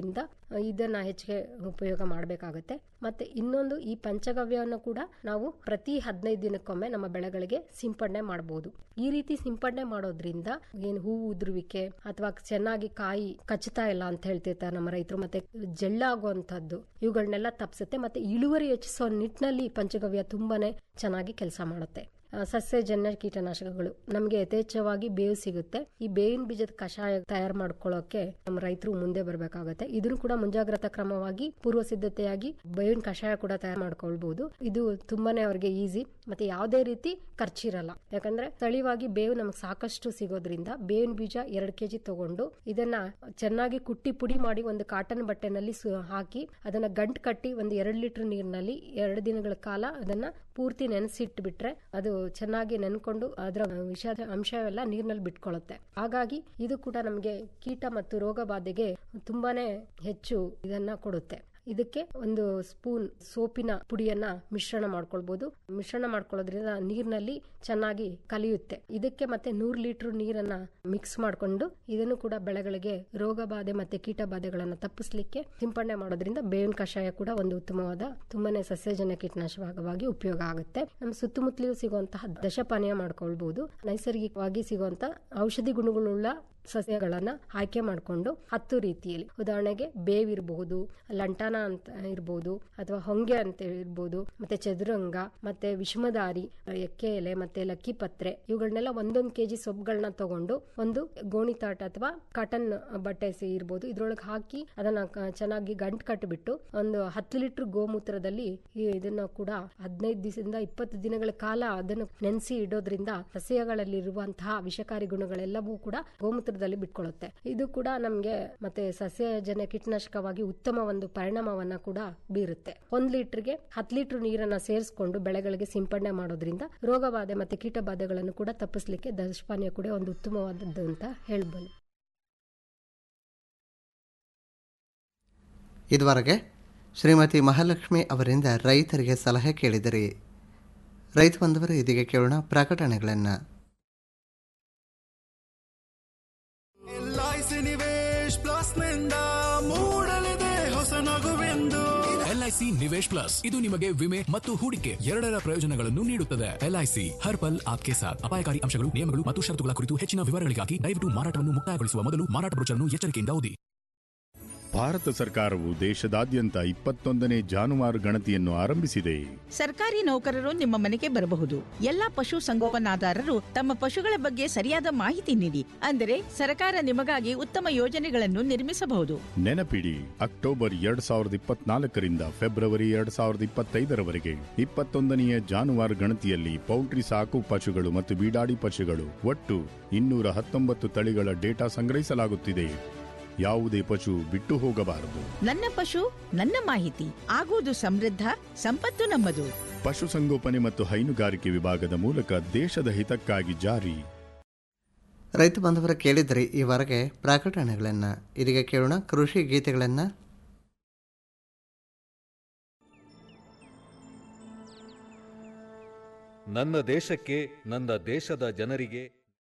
ಇರೋದ್ರಿಂದ ಆ, ಇದನ್ನ ಹೆಚ್ಚಿಗೆ ಉಪಯೋಗ ಮಾಡಬೇಕಾಗುತ್ತೆ ಮತ್ತೆ ಇನ್ನೊಂದು ಈ ಪಂಚಗವ್ಯವನ್ನು ಕೂಡ ನಾವು ಪ್ರತಿ ಹದಿನೈದು ದಿನಕ್ಕೊಮ್ಮೆ ನಮ್ಮ ಬೆಳೆಗಳಿಗೆ ಸಿಂಪಡಣೆ ಮಾಡಬಹುದು ಈ ರೀತಿ ಸಿಂಪಡಣೆ ಮಾಡೋದ್ರಿಂದ ಏನು ಹೂವು ಉದುರುವಿಕೆ ಅಥವಾ ಚೆನ್ನಾಗಿ ಕಾಯಿ ಕಚ್ಚುತ್ತಾ ಇಲ್ಲ ಅಂತ ಹೇಳ್ತಿರ್ತಾರೆ ನಮ್ಮ ರೈತರು ಮತ್ತೆ ಜಳ್ಳಾಗುವಂತದ್ದು ಇವುಗಳನ್ನೆಲ್ಲ ತಪ್ಪಿಸುತ್ತೆ ಮತ್ತೆ ಇಳುವರಿ ಹೆಚ್ಚಿಸೋ ನಿಟ್ಟಿನಲ್ಲಿ ಈ ಪಂಚಗವ್ಯ ತುಂಬಾನೇ ಚೆನ್ನಾಗಿ ಕೆಲಸ ಮಾಡುತ್ತೆ ಆ, ಸಸ್ಯಜನ್ಯ ಕೀಟನಾಶಕಗಳು ನಮಗೆ ಯಥೇಚ್ಛವಾಗಿ ಬೇವು ಸಿಗುತ್ತೆ ಈ ಬೇವಿನ ಬೀಜದ ಕಷಾಯ ತಯಾರು ಮಾಡ್ಕೊಳ್ಳೋಕೆ ನಮ್ಮ ರೈತರು ಮುಂದೆ ಬರಬೇಕಾಗುತ್ತೆ ಇದನ್ನು ಕೂಡ ಮುಂಜಾಗ್ರತಾ ಕ್ರಮವಾಗಿ ಪೂರ್ವ ಸಿದ್ಧತೆಯಾಗಿ ಬೇವಿನ ಕಷಾಯ ಕೂಡ ತಯಾರು ಮಾಡ್ಕೊಳ್ಬಹುದು ಇದು ತುಂಬಾನೇ ಅವ್ರಿಗೆ ಈಸಿ ಮತ್ತೆ ಯಾವುದೇ ರೀತಿ ಖರ್ಚಿರಲ್ಲ ಯಾಕಂದ್ರೆ ಸ್ಥಳೀಯವಾಗಿ ಬೇವು ನಮಗೆ ಸಾಕಷ್ಟು ಸಿಗೋದ್ರಿಂದ ಬೇವಿನ ಬೀಜ ಎರಡು ಕೆಜಿ ತಗೊಂಡು ಇದನ್ನ ಚೆನ್ನಾಗಿ ಕುಟ್ಟಿ ಪುಡಿ ಮಾಡಿ ಒಂದು ಕಾಟನ್ ಬಟ್ಟೆನಲ್ಲಿ ಸು- ಹಾಕಿ ಅದನ್ನ ಗಂಟು ಕಟ್ಟಿ ಒಂದು ಎರಡು ಲೀಟರ್ ನೀರಿನಲ್ಲಿ ಎರಡು ದಿನಗಳ ಕಾಲ ಅದನ್ನ ಪೂರ್ತಿ ನೆನೆಸಿಟ್ಬಿಟ್ರೆ ಅದು ಚೆನ್ನಾಗಿ ನೆನ್ಕೊಂಡು ಅದರ ವಿಷದ ಅಂಶವೆಲ್ಲ ನೀರಿನಲ್ಲಿ ಬಿಟ್ಕೊಳ್ಳುತ್ತೆ ಹಾಗಾಗಿ ಇದು ಕೂಡ ನಮಗೆ ಕೀಟ ಮತ್ತು ರೋಗ ಬಾಧೆಗೆ ತುಂಬಾನೇ ಹೆಚ್ಚು ಇದನ್ನ ಕೊಡುತ್ತೆ ಇದಕ್ಕೆ ಒಂದು ಸ್ಪೂನ್ ಸೋಪಿನ ಪುಡಿಯನ್ನ ಮಿಶ್ರಣ ಮಾಡ್ಕೊಳ್ಬಹುದು ಮಿಶ್ರಣ ಮಾಡ್ಕೊಳ್ಳೋದ್ರಿಂದ ನೀರಿನಲ್ಲಿ ಚೆನ್ನಾಗಿ ಕಲಿಯುತ್ತೆ ಇದಕ್ಕೆ ಮತ್ತೆ ನೂರು ಲೀಟರ್ ನೀರನ್ನ ಮಿಕ್ಸ್ ಮಾಡಿಕೊಂಡು ಇದನ್ನು ಕೂಡ ಬೆಳೆಗಳಿಗೆ ರೋಗ ಬಾಧೆ ಮತ್ತೆ ಕೀಟ ಬಾಧೆಗಳನ್ನು ತಪ್ಪಿಸ್ಲಿಕ್ಕೆ ಸಿಂಪಡಣೆ ಮಾಡೋದ್ರಿಂದ ಬೇವಿನ ಕಷಾಯ ಕೂಡ ಒಂದು ಉತ್ತಮವಾದ ತುಂಬಾನೇ ಸಸ್ಯಜನ್ಯ ಕೀಟನಾಶಕವಾಗಿ ಉಪಯೋಗ ಆಗುತ್ತೆ ನಮ್ಮ ಸುತ್ತಮುತ್ತಲೂ ಸಿಗುವಂತಹ ದಶಪಾನೀಯ ಮಾಡ್ಕೊಳ್ಬಹುದು ನೈಸರ್ಗಿಕವಾಗಿ ಸಿಗುವಂತ ಔಷಧಿ ಗುಣಗಳುಳ್ಳ ಸಸ್ಯಗಳನ್ನ ಆಯ್ಕೆ ಮಾಡಿಕೊಂಡು ಹತ್ತು ರೀತಿಯಲ್ಲಿ ಉದಾಹರಣೆಗೆ ಬೇವಿರಬಹುದು ಲಂಟಾನ ಅಂತ ಇರಬಹುದು ಅಥವಾ ಹೊಂಗೆ ಅಂತ ಇರ್ಬೋದು ಮತ್ತೆ ಚದುರಂಗ ಮತ್ತೆ ವಿಷಮದಾರಿ ಎಕ್ಕೆ ಎಲೆ ಮತ್ತೆ ಲಕ್ಕಿ ಪತ್ರೆ ಇವುಗಳನ್ನೆಲ್ಲ ಒಂದೊಂದು ಕೆಜಿ ಸೊಪ್ಪುಗಳನ್ನ ತಗೊಂಡು ಒಂದು ಗೋಣಿತಾಟ ಅಥವಾ ಕಾಟನ್ ಬಟ್ಟೆ ಸಿ ಇರ್ಬೋದು ಇದ್ರೊಳಗೆ ಹಾಕಿ ಅದನ್ನ ಕ- ಚೆನ್ನಾಗಿ ಗಂಟು ಕಟ್ಟಿಬಿಟ್ಟು ಒಂದು ಹತ್ತು ಲೀಟರ್ ಗೋಮೂತ್ರದಲ್ಲಿ ಈ ಇದನ್ನ ಕೂಡ ಹದಿನೈದು ದಿವಸದಿಂದ ಇಪ್ಪತ್ತು ದಿನಗಳ ಕಾಲ ಅದನ್ನು ನೆನೆಸಿ ಇಡೋದ್ರಿಂದ ಸಸ್ಯಗಳಲ್ಲಿರುವಂತಹ ವಿಷಕಾರಿ ಗುಣಗಳೆಲ್ಲವೂ ಕೂಡ ಗೋಮೂತ್ರದಲ್ಲಿ ಬಿಟ್ಕೊಳ್ಳುತ್ತೆ ಇದು ಕೂಡ ನಮ್ಗೆ ಮತ್ತೆ ಸಸ್ಯಜನ್ಯ ಕೀಟನಾಶಕವಾಗಿ ಉತ್ತಮ ಒಂದು ಪರಿಣಾಮವನ್ನ ಕೂಡ ಬೀರುತ್ತೆ ಒಂದ್ ಲೀಟರ್ಗೆ ಹತ್ತು ಲೀಟರ್ ನೀರನ್ನ ಸೇರಿಸ್ಕೊಂಡು ಬೆಳೆಗಳಿಗೆ ಸಿಂಪಡಣೆ ಮಾಡೋದ್ರಿಂದ ರೋಗ ಬಾಧೆ ಮತ್ತೆ ಕೀಟ ಬಾಧೆಗಳನ್ನು ಕೂಡ ತಪ್ಪಿಸ್ಲಿಕ್ಕೆ ದಶಪಾನೀಯ ಕೂಡ ಒಂದು ಉತ್ತಮವಾದದ್ದು ಅಂತ ಹೇಳ್ಬೋದು ಇದುವರೆಗೆ ಶ್ರೀಮತಿ ಮಹಾಲಕ್ಷ್ಮಿ ಅವರಿಂದ ರೈತರಿಗೆ ಸಲಹೆ ಕೇಳಿದಿರಿ ರೈತ ಬಂದವರು ಇದೀಗ ಕೇಳೋಣ ಪ್ರಕಟಣೆಗಳನ್ನು ಎಲ್ಐಸಿ ನಿವೇಶ್ ಪ್ಲಸ್ ನಿಂದ ಮೂಡಲಿದೆ ಹೊಸ ನಗುವೆಂದು ಎಲ್ಐಸಿ ನಿವೇಶ್ ಪ್ಲಸ್ ಇದು ನಿಮಗೆ ವಿಮೆ ಮತ್ತು ಹೂಡಿಕೆ ಎರಡರ ಪ್ರಯೋಜನಗಳನ್ನು ನೀಡುತ್ತದೆ ಎಲ್ಐಸಿ ಹರ್ ಪಲ್ ಆಪ್ಕೆ ಸಾಥ್ ಅಪಾಯಕಾರಿ ಅಂಶಗಳು ನಿಯಮಗಳು ಮತ್ತು ಷರತ್ತುಗಳ ಕುರಿತು ಹೆಚ್ಚಿನ ವಿವರಗಳಿಗಾಗಿ ದಯವಿಟ್ಟು ಮಾರಾಟವನ್ನು ಮುಕ್ತಾಯಗೊಳಿಸುವ ಮೊದಲು ಮಾರಾಟ ಬ್ರೋಚರ್ನ್ನು ಎಚ್ಚರಿಕೆಯಿಂದ ಓದಿ ಭಾರತ ಸರ್ಕಾರವು ದೇಶದಾದ್ಯಂತ ಇಪ್ಪತ್ತೊಂದನೇ ಜಾನುವಾರು ಗಣತಿಯನ್ನು ಆರಂಭಿಸಿದೆ ಸರ್ಕಾರಿ ನೌಕರರು ನಿಮ್ಮ ಮನೆಗೆ ಬರಬಹುದು ಎಲ್ಲಾ ಪಶು ಸಂಗೋಪನಾದಾರರು ತಮ್ಮ ಪಶುಗಳ ಬಗ್ಗೆ ಸರಿಯಾದ ಮಾಹಿತಿ ನೀಡಿ ಅಂದರೆ ಸರ್ಕಾರ ನಿಮಗಾಗಿ ಉತ್ತಮ ಯೋಜನೆಗಳನ್ನು ನಿರ್ಮಿಸಬಹುದು ನೆನಪಿಡಿ ಅಕ್ಟೋಬರ್ ಎರಡ್ ಸಾವಿರದ ಇಪ್ಪತ್ನಾಲ್ಕರಿಂದ ಫೆಬ್ರವರಿ ಎರಡ್ ಸಾವಿರದ ಇಪ್ಪತ್ತೈದರವರೆಗೆ ಇಪ್ಪತ್ತೊಂದನೆಯ ಜಾನುವಾರು ಗಣತಿಯಲ್ಲಿ ಪೌಲ್ಟ್ರಿ ಸಾಕು ಪಶುಗಳು ಮತ್ತು ಬೀಡಾಡಿ ಪಶುಗಳು ಒಟ್ಟು ಇನ್ನೂರ ಹತ್ತೊಂಬತ್ತು ತಳಿಗಳ ಡೇಟಾ ಸಂಗ್ರಹಿಸಲಾಗುತ್ತಿದೆ ಯಾವುದೇ ಪಶು ಬಿಟ್ಟು ಹೋಗಬಾರದು ನನ್ನ ಪಶು ನನ್ನ ಮಾಹಿತಿ ಆಗುವುದು ಸಮೃದ್ಧ ಸಂಪತ್ತು ನಮ್ಮದು ಪಶುಸಂಗೋಪನೆ ಮತ್ತು ಹೈನುಗಾರಿಕೆ ವಿಭಾಗದ ಮೂಲಕ ದೇಶದ ಹಿತಕ್ಕಾಗಿ ಜಾರಿ ರೈತ ಬಾಂಧವರ ಕೇಳಿದ್ರಿ ಈವರೆಗೆ ಪ್ರಕಟಣೆಗಳನ್ನು ಇದೀಗ ಕೇಳೋಣ ಕೃಷಿ ಗೀತೆಗಳನ್ನು ನನ್ನ ದೇಶಕ್ಕೆ ನನ್ನ ದೇಶದ ಜನರಿಗೆ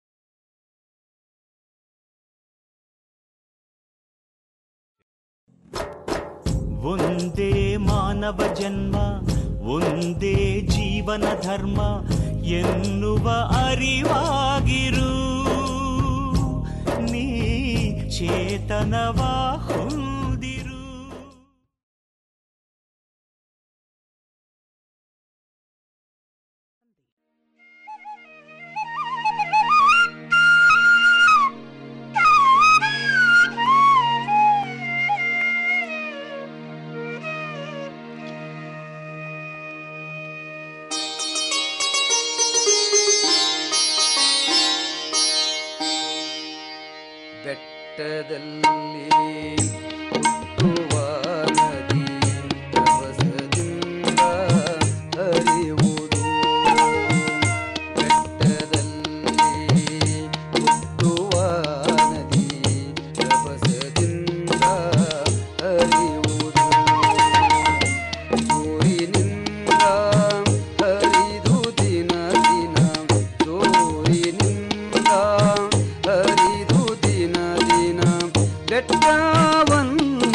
ಒಂದೇ ಮಾನವ ಜನ್ಮ ಒಂದೇ ಜೀವನ ಧರ್ಮ ಎನ್ನುವ ಅರಿವಾಗಿರು ನೀ ಚೇತನವ ಹೊಂದಿರು ಬೆಟ್ಟದಲ್ಲಿ ಹುಟ್ಟುವ ನದಿ ರಭಸದಿಂದ ಹರಿಯುವುದು ಬೆಟ್ಟದಲ್ಲಿ ಹುಟ್ಟುವ ನದಿ ರಭಸದಿಂದ ಹರಿಯುವುದು ಸೂರಿನಿಂದ ಹರಿದು ದಿನ ದಿನ ಸೂರಿನಿಂದ ಹರಿದು ದಿನ ದಿನ ಬೆಟ್ಟವನ್ನು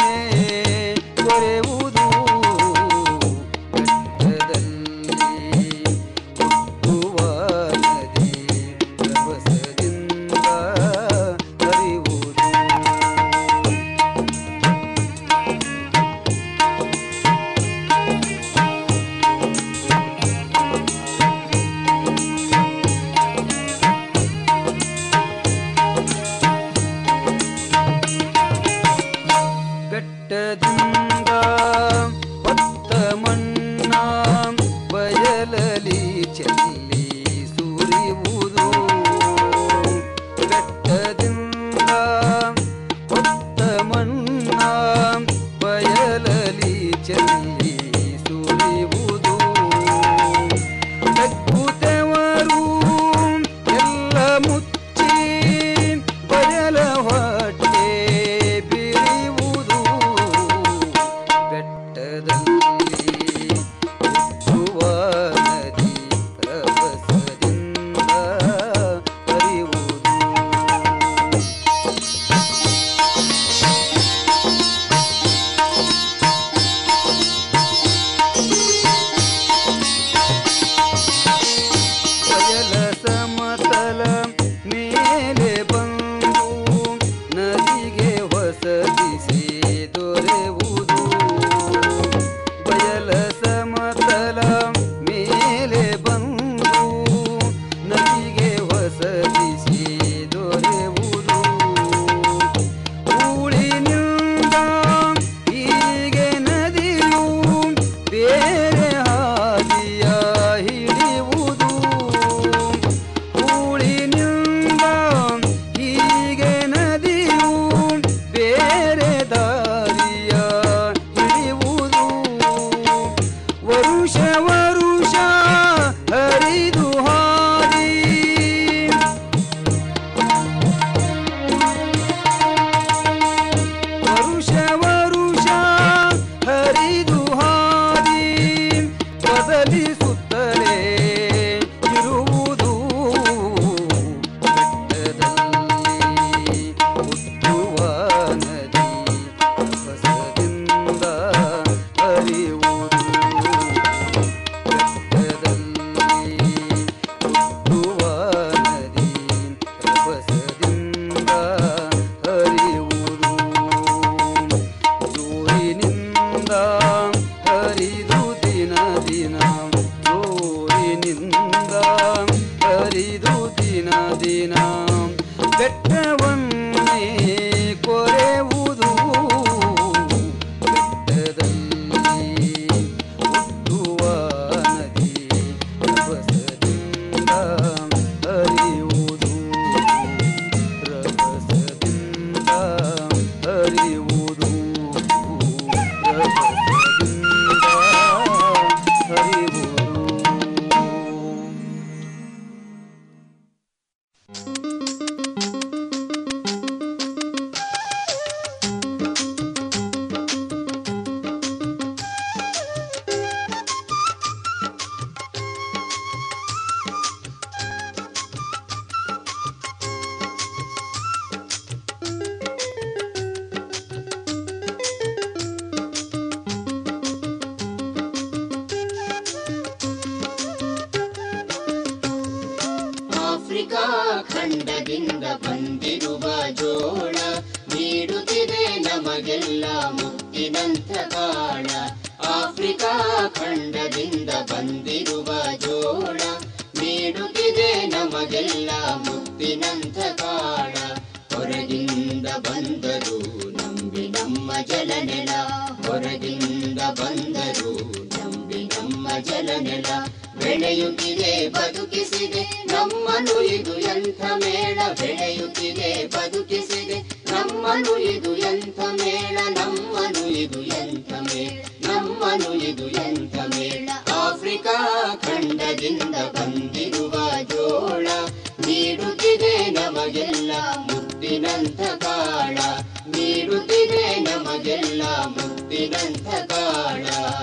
ಖಂಡದಿಂದ ಬಂದಿರುವ ಜೋಳ ನೀಡುತ್ತಿದೆ ನಮಗೆಲ್ಲ ಮುತ್ತಿನಂಥ ಕಾಳ ಆಫ್ರಿಕಾ ಖಂಡದಿಂದ ಬಂದಿರುವ ಜೋಳ ನೀಡುತ್ತಿದೆ ನಮಗೆಲ್ಲ ಮುತ್ತಿನಂಥ ಕಾಳ ಹೊರಗಿಂದ ಬಂದರು ನಂಬಿ ನಮ್ಮ ಜಲನೆಲ ಹೊರಗಿಂದ ಬಂದರು ನಂಬಿ ನಮ್ಮ ಜಲನೆಲ ಬೆಳೆಯುತ್ತಿದೆ ಬದುಕಿಸಿದೆ ನಮ್ಮನು ಇದು ಎಂಥ ಮೇಳ ಬೆಳೆಯುತ್ತಿದೆ ಬದುಕಿಸಿದೆ ನಮ್ಮನು ಇದು ಎಂಥ ಮೇಳ ನಮ್ಮನು ಇದು ಎಂಥ ಮೇಳ ನಮ್ಮನು ಇದು ಎಂಥ ಮೇಳ ಆಫ್ರಿಕಾ ಖಂಡದಿಂದ ಬಂದಿರುವ ಜೋಳ ನೀಡುತ್ತಿದೆ ನಮಗೆಲ್ಲ ಮುತ್ತಿನಂಥ ಕಾಳ ನೀಡುತ್ತಿದೆ ನಮಗೆಲ್ಲ ಮುತ್ತಿನಂಥ ಕಾಳ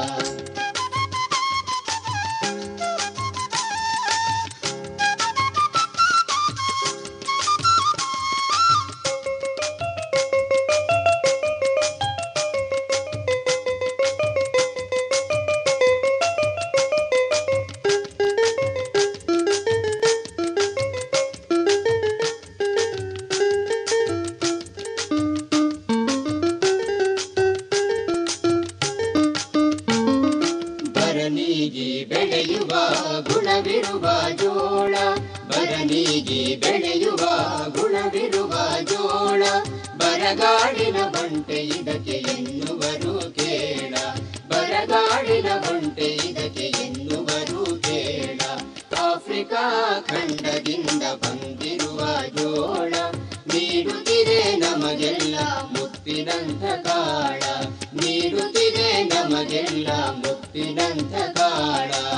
ಬರನಿಗೆ ಬೆಳೆಯುವ ಗುಣವಿರುವ ಜೋಳ ಬರನಿಗೆ ಬೆಳೆಯುವ ಗುಣವಿರುವ ಜೋಳ ಬರಗಾಡಿನ ಬಂಟೆ ಇದಕ್ಕೆ ಎನ್ನುವರು ಕೇಳ ಬರಗಾಡಿನ ಬಂಟೆ ಇದಕ್ಕೆ ಎನ್ನುವರು ಕೇಳ ಆಫ್ರಿಕಾ ಖಂಡದಿಂದ ಬಂದಿರುವ ಜೋಳ ನೀಡುತ್ತಿದೆ ನಮಗೆಲ್ಲ ಮುತ್ತಿನಂಥ ಕಾಳ ನೀಡುತ್ತಿದೆ ನಮಗೆಲ್ಲ ಮುತ್ತಿನಂಥ ಕಾಳ